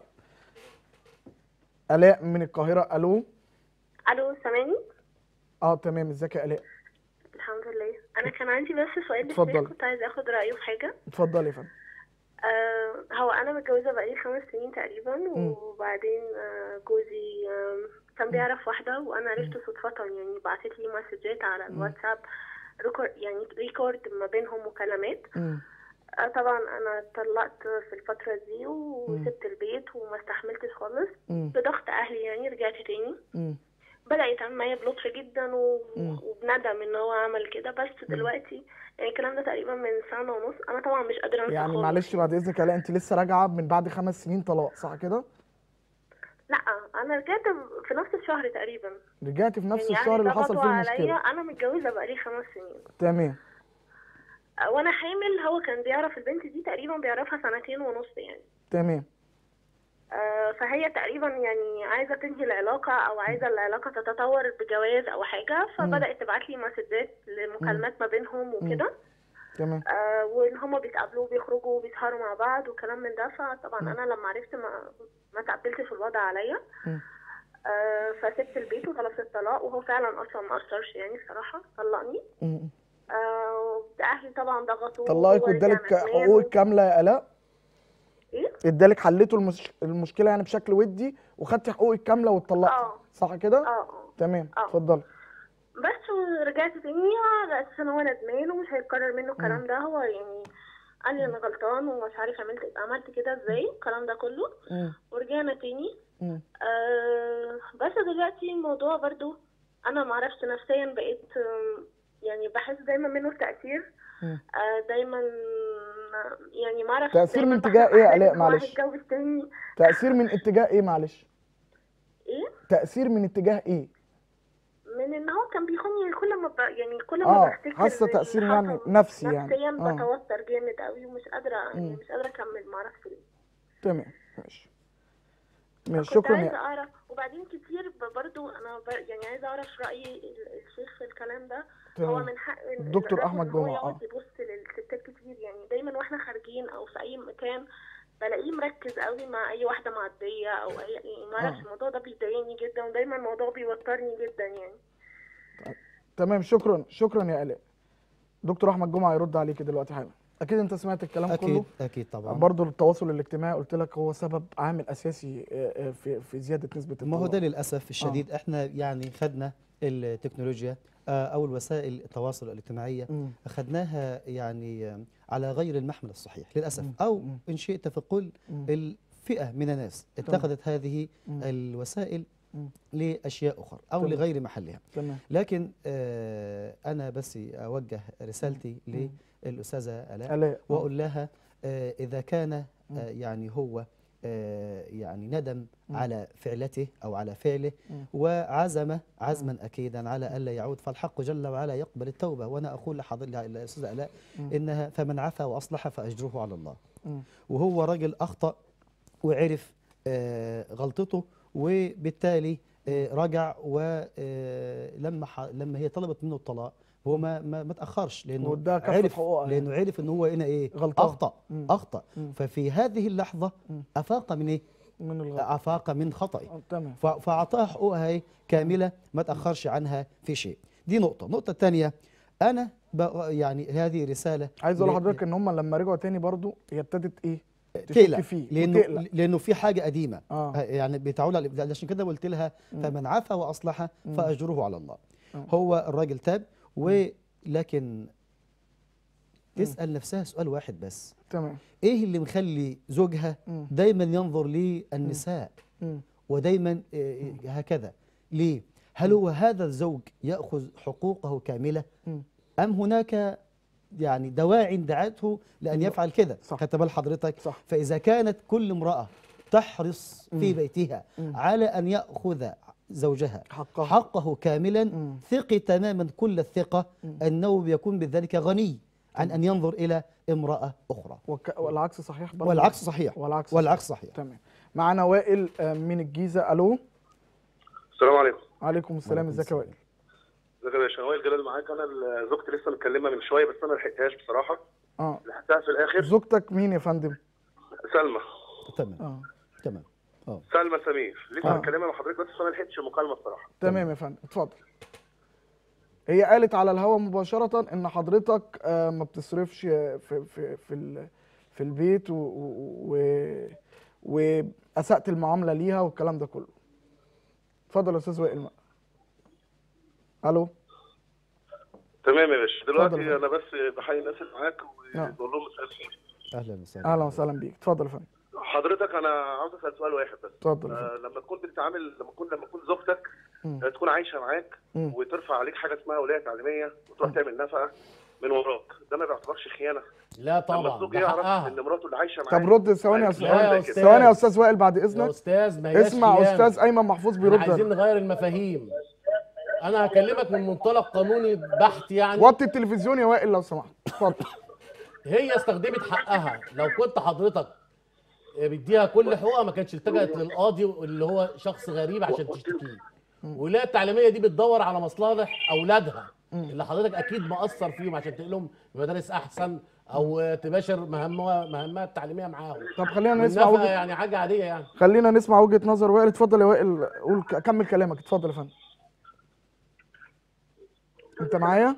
الاء من القاهره الو الو سامعني اه تمام ازيك يا الاء الحمد لله انا كان عندي بس سؤال اتفضل. للشيخ كنت عايزه اخد رايه في حاجه اتفضلي يا فندم آه هو انا متجوزه بقالي خمس سنين تقريبا وبعدين آه جوزي آه كان بيعرف واحده وانا عرفت صدفه يعني بعتت لي مسجات على الواتساب ريكورد يعني ريكورد ما بينهم مكالمات مم. آه طبعا انا اتطلقت في الفتره دي وسبت البيت وما استحملتش خالص مم. بضغط اهلي يعني رجعت تاني مم. بدأ يتعامل معايا بلطف جدا و... مم. وبندم ان هو عمل كده بس دلوقتي يعني الكلام ده تقريبا من سنة ونص انا طبعا مش قادرة انسى يعني خالص. معلش بعد اذنك يا الاء انت لسه راجعه من بعد خمس سنين طلاق صح كده لا انا رجعت في نفس الشهر تقريبا رجعتي في نفس يعني الشهر اللي حصل ضغطوا فيه عليا المشكله انا متجوزة بقالي خمس سنين تمام وانا حامل هو كان بيعرف البنت دي تقريبا بيعرفها سنتين ونص يعني تمام آه، فهي تقريبا يعني عايزه تنهي العلاقه او عايزه العلاقه تتطور بجواز او حاجه فبدات تبعت لي مسجات لمكالمات ما بينهم وكده تمام آه وان هما بيتقابلوا وبيخرجوا وبيسهروا مع بعض وكلام من ده فطبعا انا لما عرفت ما ما تقبلتش الوضع عليا مم. آه فسبت البيت وطلبت الطلاق وهو فعلا اصلا ما قصرش يعني الصراحه طلقني مم. آه اهلي طبعا ضغطوا طلقك وهو رجع وادالك ندمان حقوقك كامله يا الاء ايه ادالك حليتوا المش... المشكله يعني بشكل ودي وخدتي حقوقك كامله واتطلقتي اه صح كده اه اه تمام آه. اتفضلي بس ورجعت تاني على اساس ان هو ندمان ومش هيتكرر منه الكلام ده هو يعني قال لي انا غلطان ومش عارف عملت عملت كده ازاي الكلام ده كله مم. ورجعنا تاني مم. آه بس دلوقتي الموضوع برضو انا معرفش نفسيا بقيت آم، يعني بحس دايما منه التأثير مم. آه دايما يعني معرفش تأثير دايما من بحلم اتجاه ايه يا أحلام آلاء إن هو معلش؟ هيتجوز تاني تاثير من اتجاه ايه معلش ايه تاثير من اتجاه ايه من ان هو كان بيخوني كل ما ب... يعني كل ما اه بفتكر حاسه اللي تاثير يعني حصل نفسي يعني نفسيا اه بتوتر جامد قوي ومش قادره يعني مم. مش قادره اكمل معرفش ليه تمام ماشي ماشي كنت شكرا عايزه يا اعرف وبعدين كتير ب- برضو انا ب... يعني عايزه اعرف راي ال- الشيخ في الكلام ده هو تمام من حق ال- الدكتور الرجل أحمد إن هو جمعة، يقعد آه. يبص للستات كتير يعني دايما واحنا خارجين او في اي مكان بلاقيه مركز قوي مع اي واحده معديه او اي يعني ما اعرفش آه. الموضوع ده بيضايقني جدا ودايما الموضوع بيوترني جدا يعني تمام شكرا شكرا يا الاء دكتور احمد جمعه يرد عليك دلوقتي حالا اكيد انت سمعت الكلام اكيد كله اكيد طبعا برضه التواصل الاجتماعي قلت لك هو سبب عامل اساسي آه، آه، في في زياده نسبه ما هو الطلاق ده للاسف الشديد احنا يعني خدنا التكنولوجيا آه، او الوسائل التواصل الاجتماعيه مم. اخذناها يعني آه، على غير المحمل الصحيح للاسف مم. او مم. ان شئت فقل مم. الفئه من الناس اتخذت هذه مم. الوسائل مم. لاشياء اخرى او تمام. لغير محلها تمام لكن آه، انا بس اوجه رسالتي مم. للاستاذه الاء الاء آه. واقول لها آه، اذا كان مم. آه، يعني هو آه، يعني ندم مم. على فعلته او على فعله مم. وعزم عزما اكيدا على الا يعود فالحق جل وعلا يقبل التوبه وانا اقول لحضرتك الاستاذه الاء مم. انها فمن عفا واصلح فاجره على الله مم. وهو راجل اخطا وعرف آه، غلطته وبالتالي آه، رجع ولما لما هي طلبت منه الطلاق هو ما ما, ما تاخرش لانه واداها كافة عرف حقوقها يعني. لانه عرف ان هو هنا ايه غلطان. اخطا مم. اخطا مم. ففي هذه اللحظه مم. افاق من ايه من الغلط افاق من خطئه آه، تمام ف- فاعطاها حقوقها إيه؟ كامله ما تاخرش عنها في شيء دي نقطه النقطه الثانيه انا بق- يعني هذه رساله عايز اقول ل- لحضرتك ان هم لما رجعوا تاني برضو هي ابتدت ايه تشك تقلق فيه لانه وتقلق. لانه في حاجه قديمه اه يعني بتعول على عشان كده قلت لها فمن عفا واصلح مم. فاجره على الله آه. هو الراجل تاب ولكن تسال نفسها سؤال واحد بس تمام ايه اللي مخلي زوجها مم. دايما ينظر للنساء مم. ودايما آه، هكذا ليه هل هو هذا الزوج ياخذ حقوقه كامله مم. ام هناك يعني دواعي دعته لان لا. يفعل كده صح. خدت بال حضرتك صح فاذا كانت كل امراه تحرص في مم. بيتها مم. على ان ياخذ زوجها حقها حقه كاملا مم. ثقي تماما كل الثقه مم. انه بيكون بذلك غني عن ان ينظر الى امراه اخرى وك... والعكس صحيح برضو والعكس صحيح والعكس والعكس صحيح تمام معانا وائل آه، من الجيزه الو السلام عليكم عليكم السلام وعليكم ازيك يا السلام. وائل ازيك يا باشا وائل جلال معاك انا ال- زوجتي لسه متكلمه من شويه بس انا ما لحقتهاش بصراحه اه لحقتها في الاخر زوجتك مين يا فندم سلمى تمام اه تمام اه سلمى سمير لسه آه. متكلمه مع حضرتك بس انا ما لحقتش المكالمه بصراحه تمام يا فندم اتفضل هي قالت على الهوا مباشرة ان حضرتك آه، ما بتصرفش في في في ال- في البيت و- و- و- واسأت المعاملة ليها والكلام ده كله اتفضل يا استاذ وائل الو تمام يا باشا اتفضل يا دلوقتي فندم. انا بس بحيي الناس اللي معاك نعم. وبقول لهم مساء الخير اهلا وسهلا اهلا وسهلا بيك اتفضل يا فندم حضرتك انا عاوز اسال سؤال واحد بس اتفضل يا آه لما تكون بتتعامل لما تكون لما تكون زوجتك مم. آه، تكون عايشه معاك مم. وترفع عليك حاجه اسمها ولايه تعليميه وتروح تعمل نفقه من وراك ده ما بيعتبرش خيانه لا لما طبعا الزوج ده يعرف حقها ان مراته اللي عايشه معاه طب رد ثواني يا عايز استاذ لا يا زي كده. أستاذ. ثواني يا استاذ وائل بعد يا اذنك استاذ ما هياش اسمع خيانة. استاذ ايمن محفوظ احنا بيرد عايزين نغير المفاهيم انا هكلمك من منطلق قانوني بحت يعني وطي التلفزيون يا وائل لو سمحت اتفضل هي استخدمت حقها لو كنت حضرتك بيديها كل حقوقها ما كانتش التجأت للقاضي اللي هو شخص غريب عشان تشتكيه والولايه التعليميه دي بتدور على مصالح اولادها اللي حضرتك اكيد مقصر فيهم عشان تنقلهم مدارس احسن او تباشر مهمها مهمها التعليميه معاهم طب خلينا نسمع النفقه وجهه يعني حاجه عاديه يعني خلينا نسمع وجهه نظر وائل اتفضل يا وائل قول كمل كلامك اتفضل يا فندم انت معايا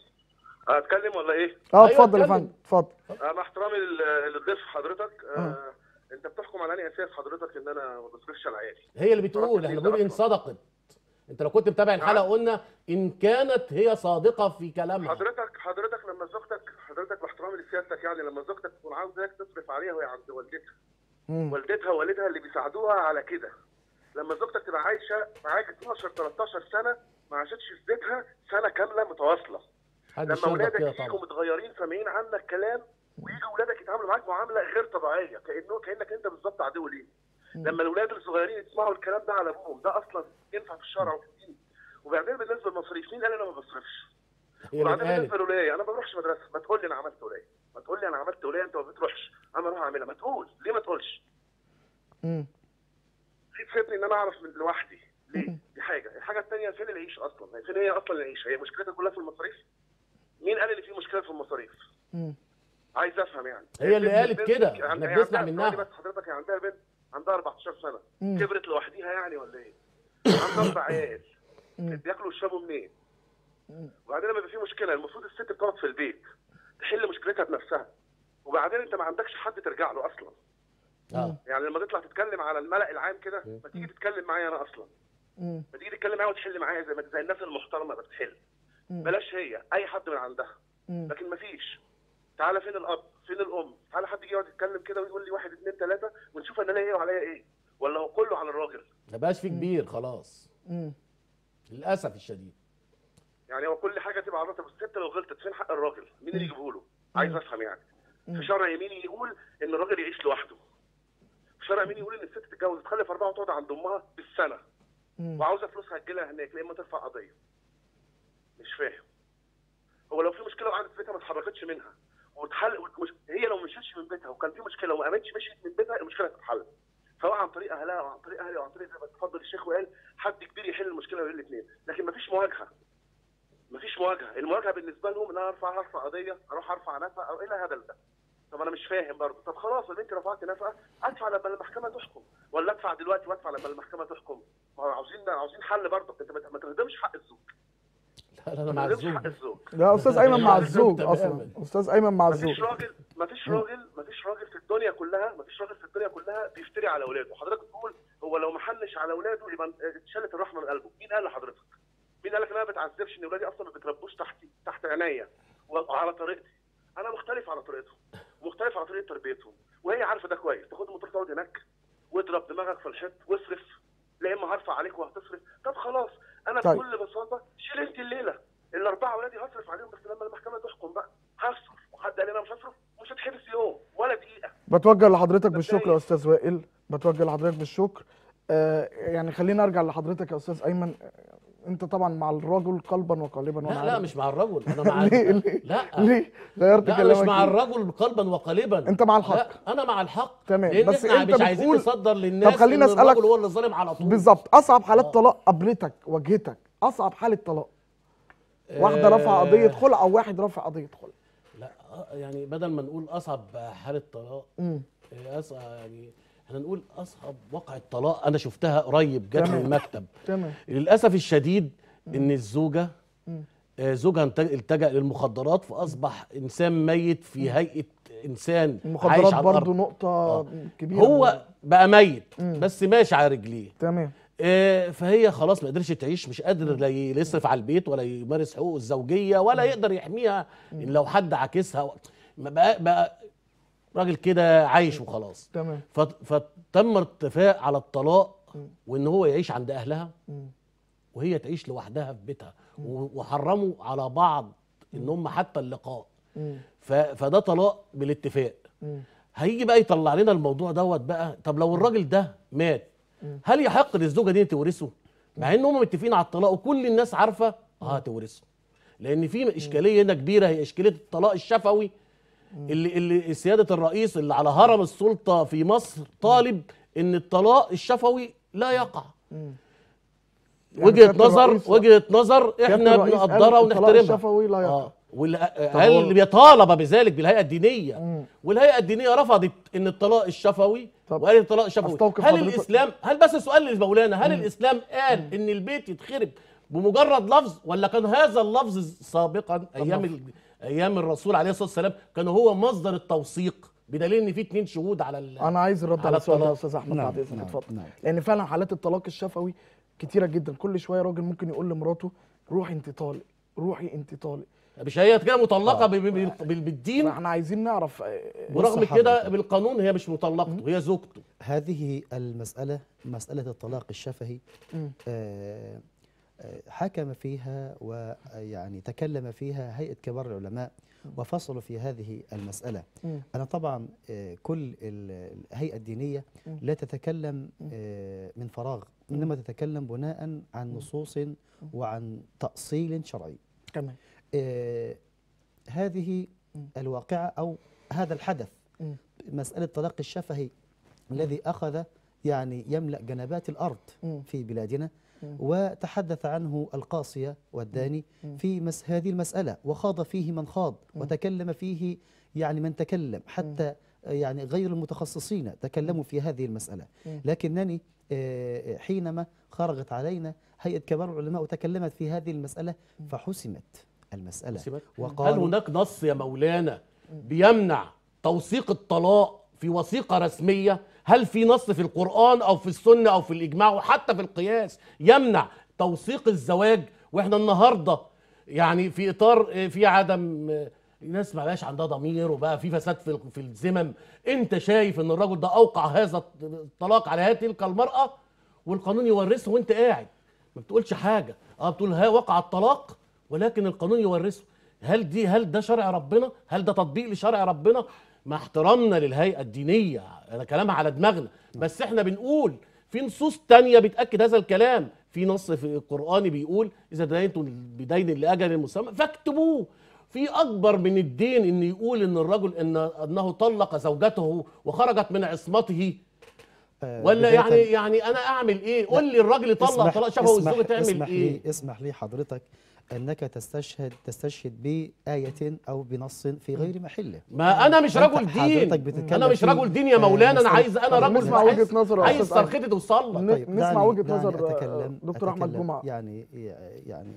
هتكلم ولا ايه؟ اه أيوة، اتفضل يا اتكلم. فندم اتفضل آه، مع احترامي لل- للضيف حضرتك آه انت بتحكم على انهي اساس حضرتك ان انا ما بصرفش على عيالي هي اللي بتقول احنا بنقول ان صدقت انت لو كنت متابع الحلقه قلنا ان كانت هي صادقه في كلامها حضرتك حضرتك لما زوجتك حضرتك باحترامي لسيادتك يعني لما زوجتك تكون عاوزاك تصرف عليها وهي عند والدتها مم. والدتها ووالدها اللي بيساعدوها على كده لما زوجتك تبقى عايشه معاك 12 13 سنه ما عاشتش في بيتها سنه كامله متواصله محدش لما يرضى ولادك بكده يجوا طبعا متغيرين سامعين عنك كلام ويجوا ولادك يتعاملوا معاك معامله غير طبيعيه كانه كانك انت بالظبط عدو ليه لما الاولاد الصغيرين يسمعوا الكلام ده على ابوهم ده اصلا ينفع في الشرع وفي الدين وبعدين بالنسبه للمصاريف مين قال انا ما بصرفش هي اللي وبعدين قالت بالنسبه للولايه انا ما بروحش مدرسه ما تقول لي انا عملت ولايه ما تقول لي انا عملت ولايه انت ما بتروحش انا اروح اعملها ما تقول ليه ما تقولش مم. ليه تسيبني ان انا اعرف من لوحدي ليه دي حاجه الحاجه الثانيه فين العيش اصلا فين هي اصلا العيش هي مشكلتها كلها في المصاريف مين قال اللي في مشكله في المصاريف مم. عايز افهم يعني هي اللي البنت- قالت البنت- كده، هي احنا عندها- بنسمع عندها- منها. ثواني بس حضرتك هي عندها بنت عندها 14 سنه مم. كبرت لوحديها يعني ولا ايه؟ عندها اربع عيال مم. بياكلوا ويشربوا منين؟ وبعدين لما يبقى في مشكله المفروض الست بتقعد في البيت تحل مشكلتها بنفسها وبعدين انت ما عندكش حد ترجع له اصلا اه يعني لما تطلع تتكلم على الملأ العام كده ما تيجي تتكلم معايا انا اصلا مم. ما تيجي تتكلم معايا وتحل معايا زي ما زي الناس المحترمه بتحل بلاش هي اي حد من عندها مم. لكن ما فيش تعالى فين الاب فين الام تعالى حد يجي يقعد يتكلم كده ويقول لي واحد اثنين ثلاثه ونشوف انا ليا ايه وعليا ايه ولا هو كله على الراجل ما بقاش في كبير خلاص مم. للاسف الشديد يعني هو كل حاجه تبقى على الراجل بس انت لو غلطت فين حق الراجل مين اللي يجيبه له عايز افهم يعني في شرع يميني يقول ان الراجل يعيش لوحده في شرع يميني يقول ان الست تتجوز تخلف اربعه وتقعد عند امها بالسنه مم. وعاوزه فلوسها تجيلها هناك لا اما ترفع قضيه مش فاهم هو لو في مشكله وقعدت في بيتها ما اتحركتش منها وتحل ومش... هي لو مشيتش من بيتها وكان في مشكله وما قامتش مشيت من بيتها المشكله هتتحل سواء عن طريق اهلها او عن طريق اهلي او عن طريق زي ما اتفضل الشيخ وقال حد كبير يحل المشكله بين الاثنين لكن مفيش مواجهه مفيش مواجهه المواجهه بالنسبه لهم ان انا ارفع ارفع قضيه اروح ارفع نفقه او ايه الهبل ده طب انا مش فاهم برضه طب خلاص يا بنتي رفعت نفقه ادفع لما المحكمه تحكم ولا ادفع دلوقتي وادفع لما المحكمه تحكم ما هو عاوزين عاوزين حل برضه انت ما ما تهدمش حق الزوج لا لا انا ما مع تهدمش الزوج حق الزوج لا استاذ ايمن مع مع الزوج الزوج اصلا تماماً. استاذ ايمن مع الزوج مفيش راجل مفيش راجل مفيش راجل في الدنيا كلها مفيش راجل في الدنيا كلها بيفتري على اولاده حضرتك بتقول هو لو ما حنش على اولاده يبقى اتشالت الرحمه من قلبه مين قال لحضرتك مين قال لك ان انا ما بتعذبش ان اولادي اصلا ما بيتربوش تحت تحت عينيا وعلى طريقتي انا مختلف على طريقتهم مختلف على طريقه تربيتهم وهي عارفه ده كويس تاخدهم وتروح تقعد هناك واضرب دماغك في الحيط واصرف لا اما هرفع عليك وهتصرف طب خلاص انا طيب. بكل بساطه شيل انت الليله الاربعه اولادي هصرف عليهم بس لما المحكمه تحكم بقى هصرف وحد قال لي انا مش هصرف مش هتحبس يوم ولا دقيقه بتوجه لحضرتك بالشكر يا استاذ وائل بتوجه لحضرتك بالشكر آه يعني خلينا ارجع لحضرتك يا استاذ ايمن آه، انت طبعا مع الرجل قلبا وقالبا وانا لا لا عارف. مش مع الرجل انا مع ليه ليه لا ليه غيرت لا مش كلامك مع ليه؟ الرجل قلبا وقالبا انت مع الحق. لا انا مع الحق تمام، لان بس احنا انت مش عايزين بتقول- نصدر للناس طب خليني ان أسألك- الرجل هو اللي ظالم على طول بالظبط اصعب حالات آه. طلاق قابلتك واجهتك اصعب حاله طلاق واحده آه، رفع قضيه خلع او واحد رفع قضيه خلع لا آه، يعني بدل ما نقول اصعب حاله طلاق مم. آه، اصعب يعني احنا نقول اصعب واقعة طلاق انا شفتها قريب جت من تمام. المكتب تمام للاسف الشديد ان الزوجه آه، زوجها انت- التجأ للمخدرات فاصبح انسان ميت في هيئه انسان عايش المخدرات على برضو الارض نقطه آه. كبيره هو بقى ميت بس ماشي على رجليه تمام آه، فهي خلاص ما قدرش تعيش مش قادر لا يصرف على البيت ولا يمارس حقوقه الزوجيه ولا يقدر يحميها إن لو حد عاكسها ما بقى, بقى راجل كده عايش وخلاص تمام فت- فتم اتفاق على الطلاق وان هو يعيش عند اهلها مم. وهي تعيش لوحدها في بيتها و- وحرموا على بعض ان هم حتى اللقاء مم. ف- فده طلاق بالاتفاق مم. هيجي بقى يطلع لنا الموضوع دوت بقى طب لو الراجل ده مات هل يحق للزوجه دي تورثه مع ان هم متفقين على الطلاق وكل الناس عارفه اه تورثه لان في اشكاليه هنا كبيره هي اشكاليه الطلاق الشفوي اللي اللي سياده الرئيس اللي على هرم السلطه في مصر طالب ان الطلاق الشفوي لا يقع يعني وجهه سيادة نظر الرئيس- وجهه نظر سيادة احنا الرئيس قال بنقدرها الطلاق ونحترمها الشفوي لا يقع. اه وال- طب هل هو- اللي بيطالب بذلك بالهيئه الدينيه مم. والهيئه الدينيه رفضت ان الطلاق الشفوي طب وقالت الطلاق الشفوي أستوقف هل حضرتك- الاسلام هل بس سؤال لمولانا هل الاسلام قال ان البيت يتخرب بمجرد لفظ ولا كان هذا اللفظ سابقا ايام ال... ايام الرسول عليه الصلاه والسلام كان هو مصدر التوثيق بدليل ان في اتنين شهود على ال... انا عايز الرد على على السؤال ده يا الطلاق. استاذ احمد نعم، بعد اذنك نعم، اتفضل نعم. لان فعلا حالات الطلاق الشفوي كتيره جدا كل شويه راجل ممكن يقول لمراته روحي انت طالق روحي انت طالق مش هي كده مطلقه ب... ب... ب... بالدين فاحنا عايزين نعرف آه، ورغم بص كده حضرتك. بالقانون هي مش مطلقته هي زوجته هذه المسألة مسألة الطلاق الشفهي مم. آه، آه، حكم فيها ويعني تكلم فيها هيئة كبار العلماء وفصلوا في هذه المسألة مم. أنا طبعا آه، كل ال- الهيئة الدينية لا تتكلم آه، من فراغ إنما تتكلم بناء عن نصوص وعن تأصيل شرعي تمام آه، هذه الواقعة أو هذا الحدث مم. مسألة طلاق الشفهي الذي أخذ يعني يملأ جنبات الأرض مم. في بلادنا مم. وتحدث عنه القاصية والداني في مس هذه المسألة وخاض فيه من خاض وتكلم فيه يعني من تكلم حتى يعني غير المتخصصين تكلموا في هذه المسألة لكنني آه، حينما خرجت علينا هيئة كبار العلماء وتكلمت في هذه المسألة فحسمت المسألة سيبك. هل وقالوا هناك نص يا مولانا بيمنع توثيق الطلاق في وثيقة رسمية هل في نص في القرآن أو في السنة أو في الإجماع وحتى في القياس يمنع توثيق الزواج وإحنا النهاردة يعني في إطار آه، في عدم آه، ناس ما بقاش عندها ضمير وبقى في فساد في في الذمم انت شايف ان الرجل ده اوقع هذا الطلاق على هذه تلك المراه والقانون يورثه وانت قاعد ما بتقولش حاجه اه بتقول ها وقع الطلاق ولكن القانون يورثه هل دي هل ده شرع ربنا هل ده تطبيق لشرع ربنا مع احترامنا للهيئه الدينيه انا كلامها على دماغنا بس احنا بنقول في نصوص تانية بتاكد هذا الكلام في نص في القران بيقول اذا دينتم بدين لاجل مسمى فاكتبوه في اكبر من الدين ان يقول ان الرجل ان انه طلق زوجته وخرجت من عصمته آه، ولا بداية- يعني يعني انا اعمل ايه قول لي الراجل يطلق اسمح- طلاق شبهه والزوجه اسمح- تعمل اسمح ايه لي اسمح لي حضرتك انك تستشهد تستشهد بآية او بنص في غير محله ما انا مش أنت رجل حضرتك دين بتتكلم انا مش في، رجل دين يا آه، مولانا انا مسألة- عايز انا طب رجل نسمع عايز- وجهة نظر يا عايز أستاذ أيمن. صرختي توصل لك ن- طيب نسمع دعني- وجهة دعني نظر، آه، أتكلم دكتور أحمد أتكلم جمعة. يعني يعني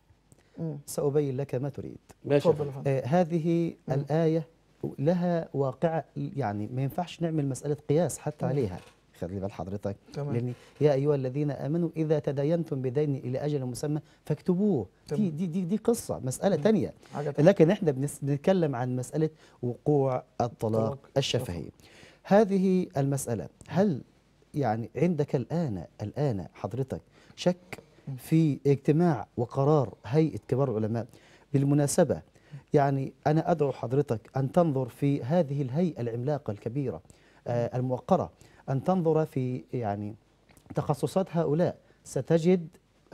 مم. سأبين لك ما تريد ماشي يا اتفضل يا فندم. فندم آه، هذه الآية لها واقعة يعني ما ينفعش نعمل مسألة قياس حتى عليها خلي بال حضرتك تمام. لأن يا أيها الذين آمنوا إذا تداينتم بدين إلى أجل مسمى فاكتبوه دي تمام. دي دي, دي قصة مسألة تانية حاجة تانية. لكن احنا بنس- بنتكلم عن مسألة وقوع الطلاق الطلاق الشفهي هذه المسألة هل يعني عندك الآن الآن حضرتك شك في اجتماع وقرار هيئة كبار العلماء بالمناسبة يعني أنا أدعو حضرتك أن تنظر في هذه الهيئة العملاقة الكبيرة آه الموقرة أن تنظر في يعني تخصصات هؤلاء ستجد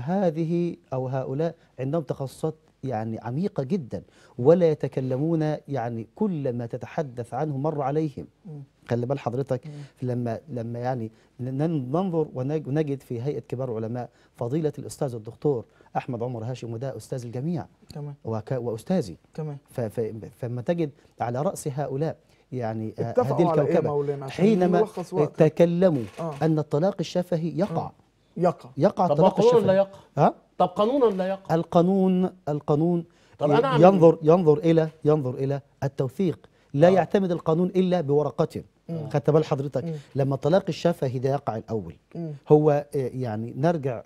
هذه أو هؤلاء عندهم تخصصات يعني عميقة جدا ولا يتكلمون يعني كل ما تتحدث عنه مر عليهم خلي بال حضرتك لما لما يعني ن- ننظر ونج- ونجد في هيئة كبار العلماء فضيلة الأستاذ الدكتور أحمد عمر هاشم وده أستاذ الجميع تمام وك- وأستاذي تمام ف- ف- فما تجد على رأس هؤلاء يعني آه، اتفقوا هذه على إيه يا الكوكبة مولانا عشان حينما نلخص وقت. تكلموا آه. أن الطلاق الشفهي يقع يقع يقع طب الطلاق قانونا لا الشفهي يقع ها طب قانونا لا يقع القانون القانون طب أنا أعمل ينظر ينظر الى ينظر الى التوثيق لا آه. يعتمد القانون الا بورقته خدت بال حضرتك لما الطلاق الشفهي ده يقع الاول مم. هو آه، يعني نرجع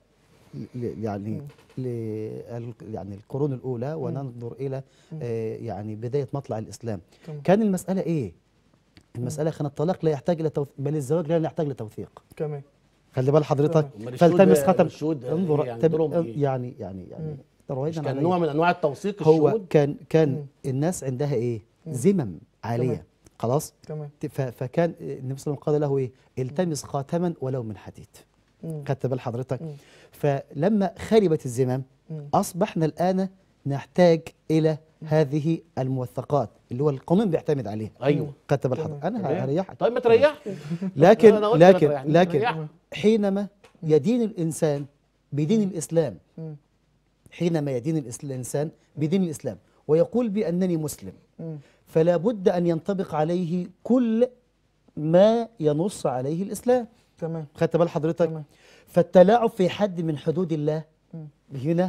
ل- يعني ل يعني القرون الاولى وننظر الى آه، يعني بدايه مطلع الاسلام تمام. كان المساله ايه المساله كان الطلاق لا يحتاج الى توثيق بل الزواج لا يحتاج لتوثيق كمان خلي بال حضرتك أمال الشهود فالتمس بقى- ختم الشهود انظر يعني تم- دورهم إيه؟ يعني يعني يعني مش رويدا كان علي. نوع من انواع التوثيق هو الشهود كان كان الناس عندها ايه ذمم تمام. عاليه خلاص تمام ف- فكان النبي صلى الله عليه وسلم قال له ايه التمس خاتما ولو من حديد مم. خدت بال حضرتك مم. فلما خربت الزمام مم. اصبحنا الان نحتاج الى هذه الموثقات اللي هو القانون بيعتمد عليها ايوه خدت بال تمام. حضرتك انا تمام. هريحك طيب ما تريحني لكن أنا قلت ما لكن تريحني، لكن ريحني. حينما يدين الانسان بدين الاسلام مم. حينما يدين الإس- الانسان بدين الاسلام ويقول بانني مسلم مم. فلا بد ان ينطبق عليه كل ما ينص عليه الاسلام تمام خدت بال حضرتك تمام. فالتلاعب في حد من حدود الله مم. هنا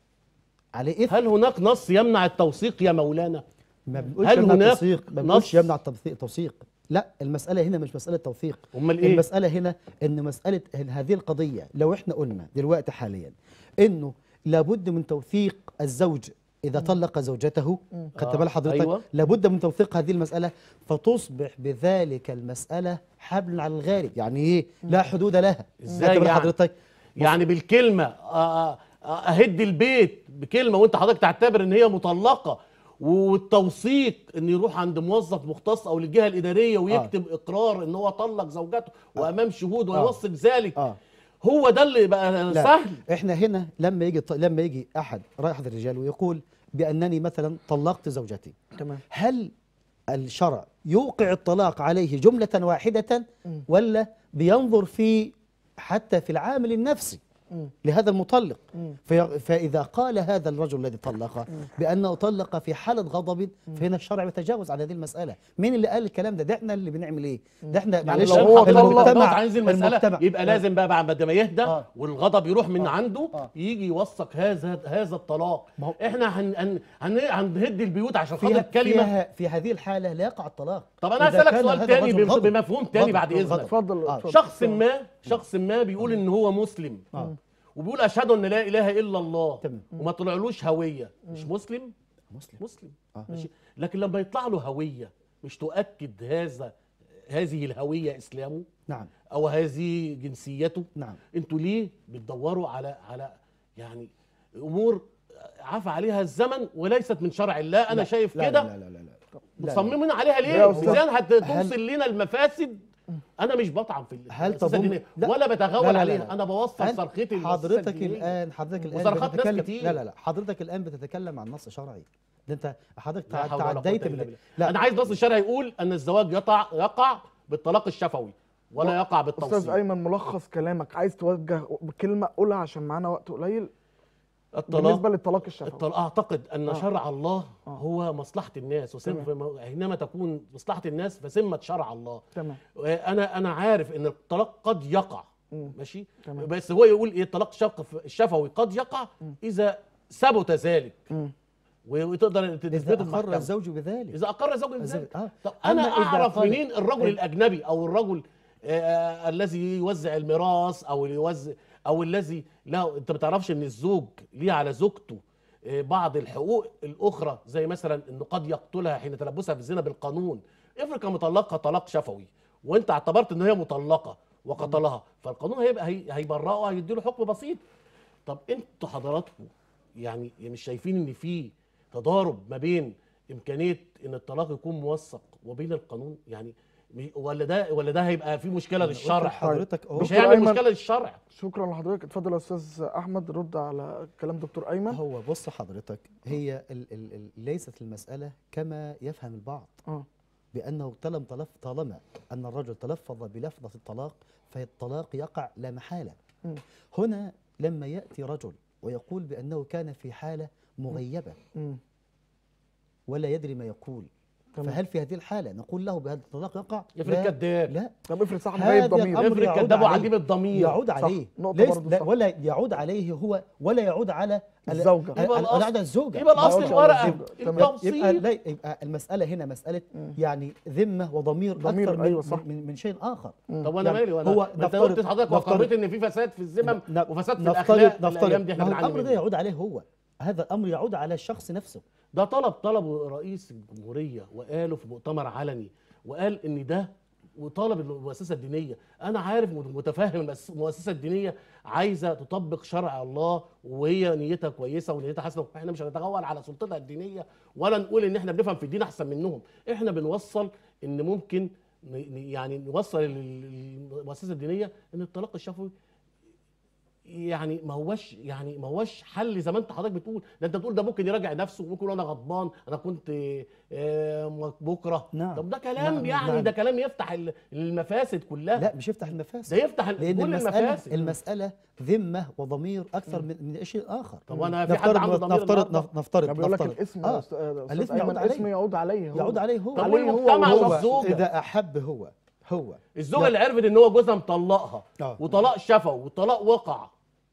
عليه اثم هل هناك نص يمنع التوثيق يا مولانا ما بنقولش هل يمنع هناك التوثيق ما بنقولش نص؟ يمنع التوثيق توثيق لا المساله هنا مش مساله توثيق امال ايه المسألة هنا إن مسألة إن هذه القضية لو إحنا قلنا دلوقتي حاليا إنه لابد من توثيق الزوج إذا طلق زوجته خدت آه، بال حضرتك أيوة. لابد من توثيق هذه المسألة فتصبح بذلك المسألة حبل على الغارب يعني إيه لا حدود لها إزاي خدت بال يعني؟ حضرتك يعني بالكلمه آه، آه، اهد البيت بكلمه وانت حضرتك تعتبر ان هي مطلقه والتوثيق ان يروح عند موظف مختص او للجهه الاداريه ويكتب اقرار ان هو طلق زوجته وامام شهود ويوثق ذلك آه. هو ده اللي بقى لا سهل احنا هنا لما يجي لما يجي احد راي احد الرجال ويقول بانني مثلا طلقت زوجتي تمام هل الشرع يوقع الطلاق عليه جملة واحدة ولا بينظر في حتى في العامل النفسي مم. لهذا المطلق مم. في فإذا قال هذا الرجل الذي طلق بأنه طلق في حالة غضب فهنا الشرع يتجاوز على هذه المسألة مين اللي قال الكلام ده ده احنا اللي بنعمل ايه ده احنا يعني معلش لو هو طلق- المجتمع عايز المسألة المجتمع يبقى لازم بقى بعد ما يهدى آه. والغضب يروح من عنده آه. يجي يوثق هذا هذا الطلاق ما هو- احنا هن هن هن هنهد البيوت عشان خاطر فيها, الكلمة فيها في هذه الحالة لا يقع الطلاق طب انا إذا هسألك كان سؤال هذا تاني الرجل بم- غضب. بمفهوم تاني غضب. بعد إذنك. غضب. اتفضل آه. اتفضل. شخص ما شخص ما بيقول ان هو مسلم آه. وبيقول اشهد ان لا اله الا الله تمام. وما طلعلوش هويه مش مسلم مسلم مسلم آه. ماشي لكن لما يطلع له هويه مش تؤكد هذا هذه الهويه اسلامه نعم او هذه جنسيته نعم انتوا ليه بتدوروا على على يعني امور عفى عليها الزمن وليست من شرع الله انا لا، شايف لا كده لا لا لا لا لا. مصممين عليها يا ليه؟ أستاذ. اذا هتوصل لنا المفاسد انا مش بطعن في هل الأساسة تظن- الدينية لا. ولا لا، بتغول لا، لا، عليها لا. انا بوصل أنت- صرختي للمؤسسة حضرتك الدينية. الان حضرتك الان وصرخات ناس بتتكلم كتير. لا لا لا حضرتك الان بتتكلم عن نص شرعي ده انت حضرتك لا تع- حول ولا قوة تعديت إلا من بالله. لا انا عايز نص الشرع يقول ان الزواج يقع يقع بالطلاق الشفوي ولا يقع استاذ بالتوصيل ايمن ملخص كلامك عايز توجه بكلمه قولها عشان معانا وقت قليل الطلاق بالنسبه للطلاق الشفوي الطلاق اعتقد ان آه. شرع الله آه. هو مصلحه الناس وسم تمام. حينما تكون مصلحه الناس فسمه شرع الله تمام انا انا عارف ان الطلاق قد يقع مم. ماشي تمام. بس هو يقول ايه الطلاق الشق- الشفوي قد يقع اذا ثبت ذلك مم. وتقدر اذا تثبته في اقر المحكمة. الزوج بذلك اذا اقر زوج الزوج- بذلك آه. طب أما انا إذا اعرف قال- منين الرجل إيه؟ الاجنبي او الرجل آه الذي يوزع الميراث او يوزع او الذي لا انت ما تعرفش ان الزوج ليه على زوجته آه بعض الحقوق الاخرى زي مثلا انه قد يقتلها حين تلبسها في الزنا بالقانون افرض كان مطلقها طلاق شفوي وانت اعتبرت ان هي مطلقه وقتلها فالقانون هيبقى هي هيبرئه هيديله حكم بسيط طب انتوا حضراتكم يعني مش شايفين ان في تضارب ما بين امكانيه ان الطلاق يكون موثق وبين القانون يعني م- ولا ده ولا ده هيبقى في مشكله للشرع حضرتك اهو مش دكتور هيعمل أيمن. مشكله للشرع شكرا لحضرتك اتفضل يا استاذ احمد رد على كلام دكتور ايمن هو بص حضرتك هي ال ال ال ليست المسألة كما يفهم البعض اه بأنه طالما تلف طالما أن الرجل تلفظ بلفظة الطلاق فالطلاق يقع لا محالة مم. هنا لما يأتي رجل ويقول بأنه كان في حالة مغيبة مم. ولا يدري ما يقول تمام. فهل في هذه الحالة نقول له بهذا الطلاق يقع؟ افرض لا كذاب لا طب افرض صاحب هذا غايب ضمير الأمر افرض يعود كذاب عليه. وعديم الضمير يعود صح. عليه نقطة ليس برضو لا صح. ولا يعود عليه هو ولا يعود على الزوجة. على, يبقى على, الأصل- على الزوجة يبقى الاصل ما هوش الورقه على الزوجة. تمام. يبقى التوصيل لا يبقى المسألة هنا مسألة يعني ذمة وضمير ضمير، أكثر من, أيوة صح. من, من شيء آخر طب وانا يعني مالي وانا هو هو انت نفترض- قلت حضرتك نفترض- وقريت ان في فساد في الذمم ن- وفساد في نفترض الاخلاق نفترض الايام دي احنا ما هو بنعاني الأمر ده منه. يعود عليه هو هذا الأمر يعود على الشخص نفسه ده طلب طلبه رئيس الجمهوريه وقاله في مؤتمر علني وقال ان ده وطالب المؤسسه الدينيه انا عارف متفهم المؤس- المؤسسه الدينيه عايزه تطبق شرع الله وهي نيتها كويسه ونيتها حسنه احنا مش هنتغول على سلطتها الدينيه ولا نقول ان احنا بنفهم في الدين احسن منهم احنا بنوصل ان ممكن ن- ن- يعني نوصل لل- للمؤسسه الدينيه ان الطلاق الشفوي يعني ما هوش يعني ما هوش حل زي ما انت حضرتك بتقول ده انت بتقول ده ممكن يراجع نفسه ممكن يقول انا غضبان انا كنت آه، بكره نعم. طب ده كلام نعم، يعني نعم. ده كلام يفتح ال- المفاسد كلها لا مش يفتح المفاسد ده يفتح ال- لان كل المساله المفاسد المساله ذمه وضمير اكثر من من شيء اخر طب وانا في حد عنده ضمير نفترض النهاردة؟ نفترض ده بيقول لك نفترض الاسم آه. يا أستاذ- أستاذ الاسم أيمن يعود عليه. اسم يعود عليه هو يعود عليه هو طب عليه هو والمجتمع وهو. والزوجه اذا احب هو هو الزوجه لا. اللي عرفت ان هو جوزها مطلقها آه. وطلاق شفوي وطلاق وقع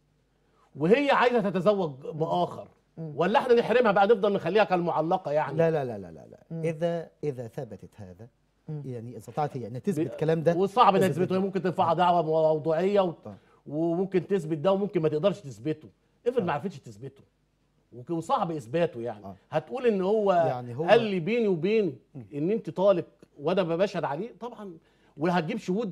وهي عايزه تتزوج باخر ولا احنا نحرمها بقى نفضل نخليها كالمعلقه يعني لا لا لا لا لا, لا. اذا اذا ثبتت هذا يعني استطاعت هي ان تثبت الكلام ده وصعب انها تثبت. تثبته هي ممكن ترفع دعوه موضوعيه و... طبعا. وممكن تثبت ده وممكن ما تقدرش تثبته افرض ما عرفتش تثبته وك- وصعب اثباته يعني آه. هتقول ان هو, يعني هو- قال لي بيني وبينك ان انت طالق وانا بشهد عليه طبعا وهتجيب شهود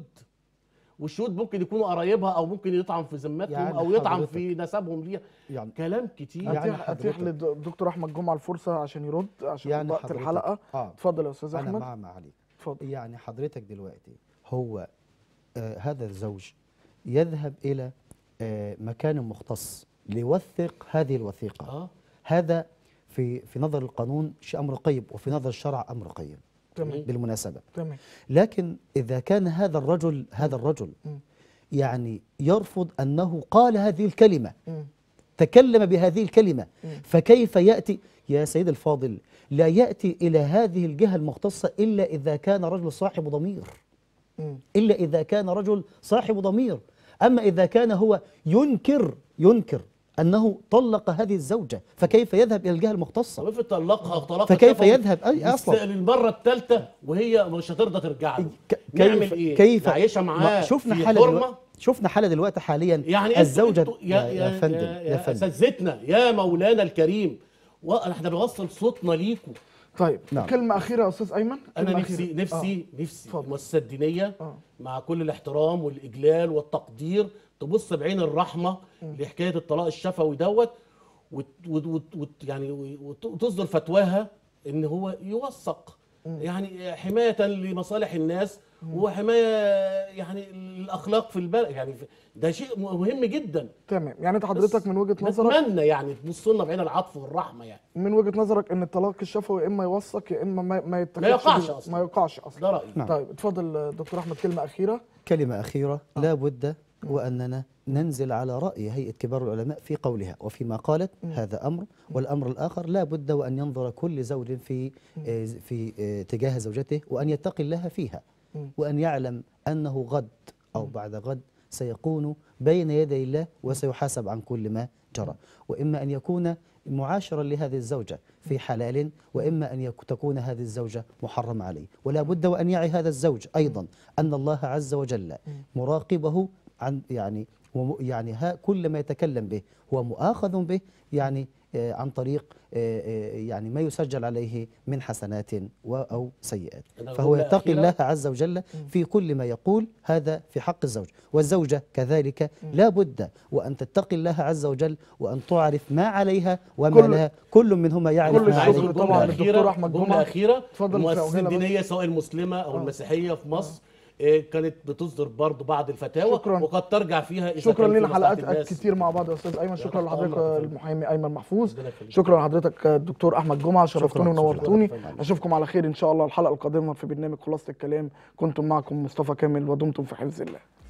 والشهود ممكن يكونوا قرايبها او ممكن يطعن في ذمتهم يعني او يطعن حضرتك- في نسبهم ليها يعني كلام كتير يعني اتيح اتيح حضرتك- للدكتور احمد جمعه الفرصه عشان يرد عشان يعني وقت حضرتك- الحلقه اه اتفضل يا استاذ انا احمد مع ما عليك اتفضل يعني حضرتك دلوقتي هو آه هذا الزوج يذهب الى آه مكان مختص ليوثق هذه الوثيقه اه هذا في في نظر القانون شيء امر قيم وفي نظر الشرع امر قيم تمام بالمناسبه تمام لكن اذا كان هذا الرجل هذا الرجل مم. يعني يرفض انه قال هذه الكلمه مم. تكلم بهذه الكلمه مم. فكيف ياتي يا سيد الفاضل لا ياتي الى هذه الجهه المختصه الا اذا كان رجل صاحب ضمير مم. الا اذا كان رجل صاحب ضمير اما اذا كان هو ينكر ينكر انه طلق هذه الزوجه فكيف يذهب الى الجهه المختصه طب افرض طلقها طلاق فكيف شفوي يذهب أي أصلاً؟ يستقل المره الثالثه وهي مش هترضى ترجع له ك- نعمل ايه؟ كيف نعيشها معاه ما- شفنا في حاله حرمه دلوقتي شفنا حاله دلوقتي حاليا يعني الزوجه انتوا يا, يا, يا فندم يا, يا فندم اساتذتنا يا مولانا الكريم واحنا بنوصل صوتنا ليكم طيب نعم. كلمه اخيره يا استاذ ايمن انا كلمة نفسي أخيرة. نفسي نفسي اتفضل. المؤسسه الدينيه آه. مع كل الاحترام والاجلال والتقدير تبص بعين الرحمه لحكايه الطلاق الشفوي دوت وت وت وت وت يعني وت- وتصدر فتواها ان هو يوثق يعني حمايه لمصالح الناس وحمايه يعني الاخلاق في البلد يعني ده شيء مهم جدا تمام يعني انت حضرتك من وجهه نظرك نتمنى يعني تبص لنا بعين العطف والرحمه يعني من وجهه نظرك ان الطلاق الشفوي يا اما يوثق يا اما ما, ما يتخذش يقعش بال- أصلاً. ما يقعش اصلا ده رايي نعم. طيب اتفضل دكتور احمد كلمه اخيره كلمة أخيرة لا بد وأننا ننزل على رأي هيئة كبار العلماء في قولها وفيما قالت هذا أمر والأمر الآخر لا بد وأن ينظر كل زوج في آه، في آه، تجاه زوجته وأن يتقي الله فيها مم. وأن يعلم أنه غد أو بعد غد سيكون بين يدي الله وسيحاسب عن كل ما جرى وإما أن يكون معاشرا لهذه الزوجة في حلال وإما أن يك- تكون هذه الزوجة محرمة عليه ولا بد وأن يعي هذا الزوج أيضا أن الله عز وجل مراقبه عن يعني وم- يعني ها كل ما يتكلم به هو مؤاخذ به يعني آه، عن طريق آه، آه، يعني ما يسجل عليه من حسنات و- أو سيئات أنا فهو جملة يتقي أخيرة. الله عز وجل في كل ما يقول هذا في حق الزوج والزوجة كذلك لا بد وأن تتقي الله عز وجل وأن تعرف ما عليها وما كل- لها كل منهما يعرف كل ما الشكر عليه طبعاً جملة للدكتور أخيرة أحمد جملة جمعة. أخيرة اتفضل المؤسسات فوهلا بس. الدينية سواء المسلمة أو آه. المسيحية في مصر آه، كانت بتصدر برضه بعض الفتاوى شكراً. وقد ترجع فيها إذا شكرا كان في لنا مصلحة حلقات الناس. كتير مع بعض يا استاذ ايمن شكرا تحت لحضرتك أمرك يا فندم. المحامي ايمن محفوظ ربنا يخليك. شكرا لحضرتك الدكتور احمد جمعه شرفتوني شكراً. ونورتوني شكراً. اشوفكم على خير ان شاء الله الحلقه القادمه في برنامج خلاصه الكلام كنتم معكم مصطفى كامل ودمتم في حفظ الله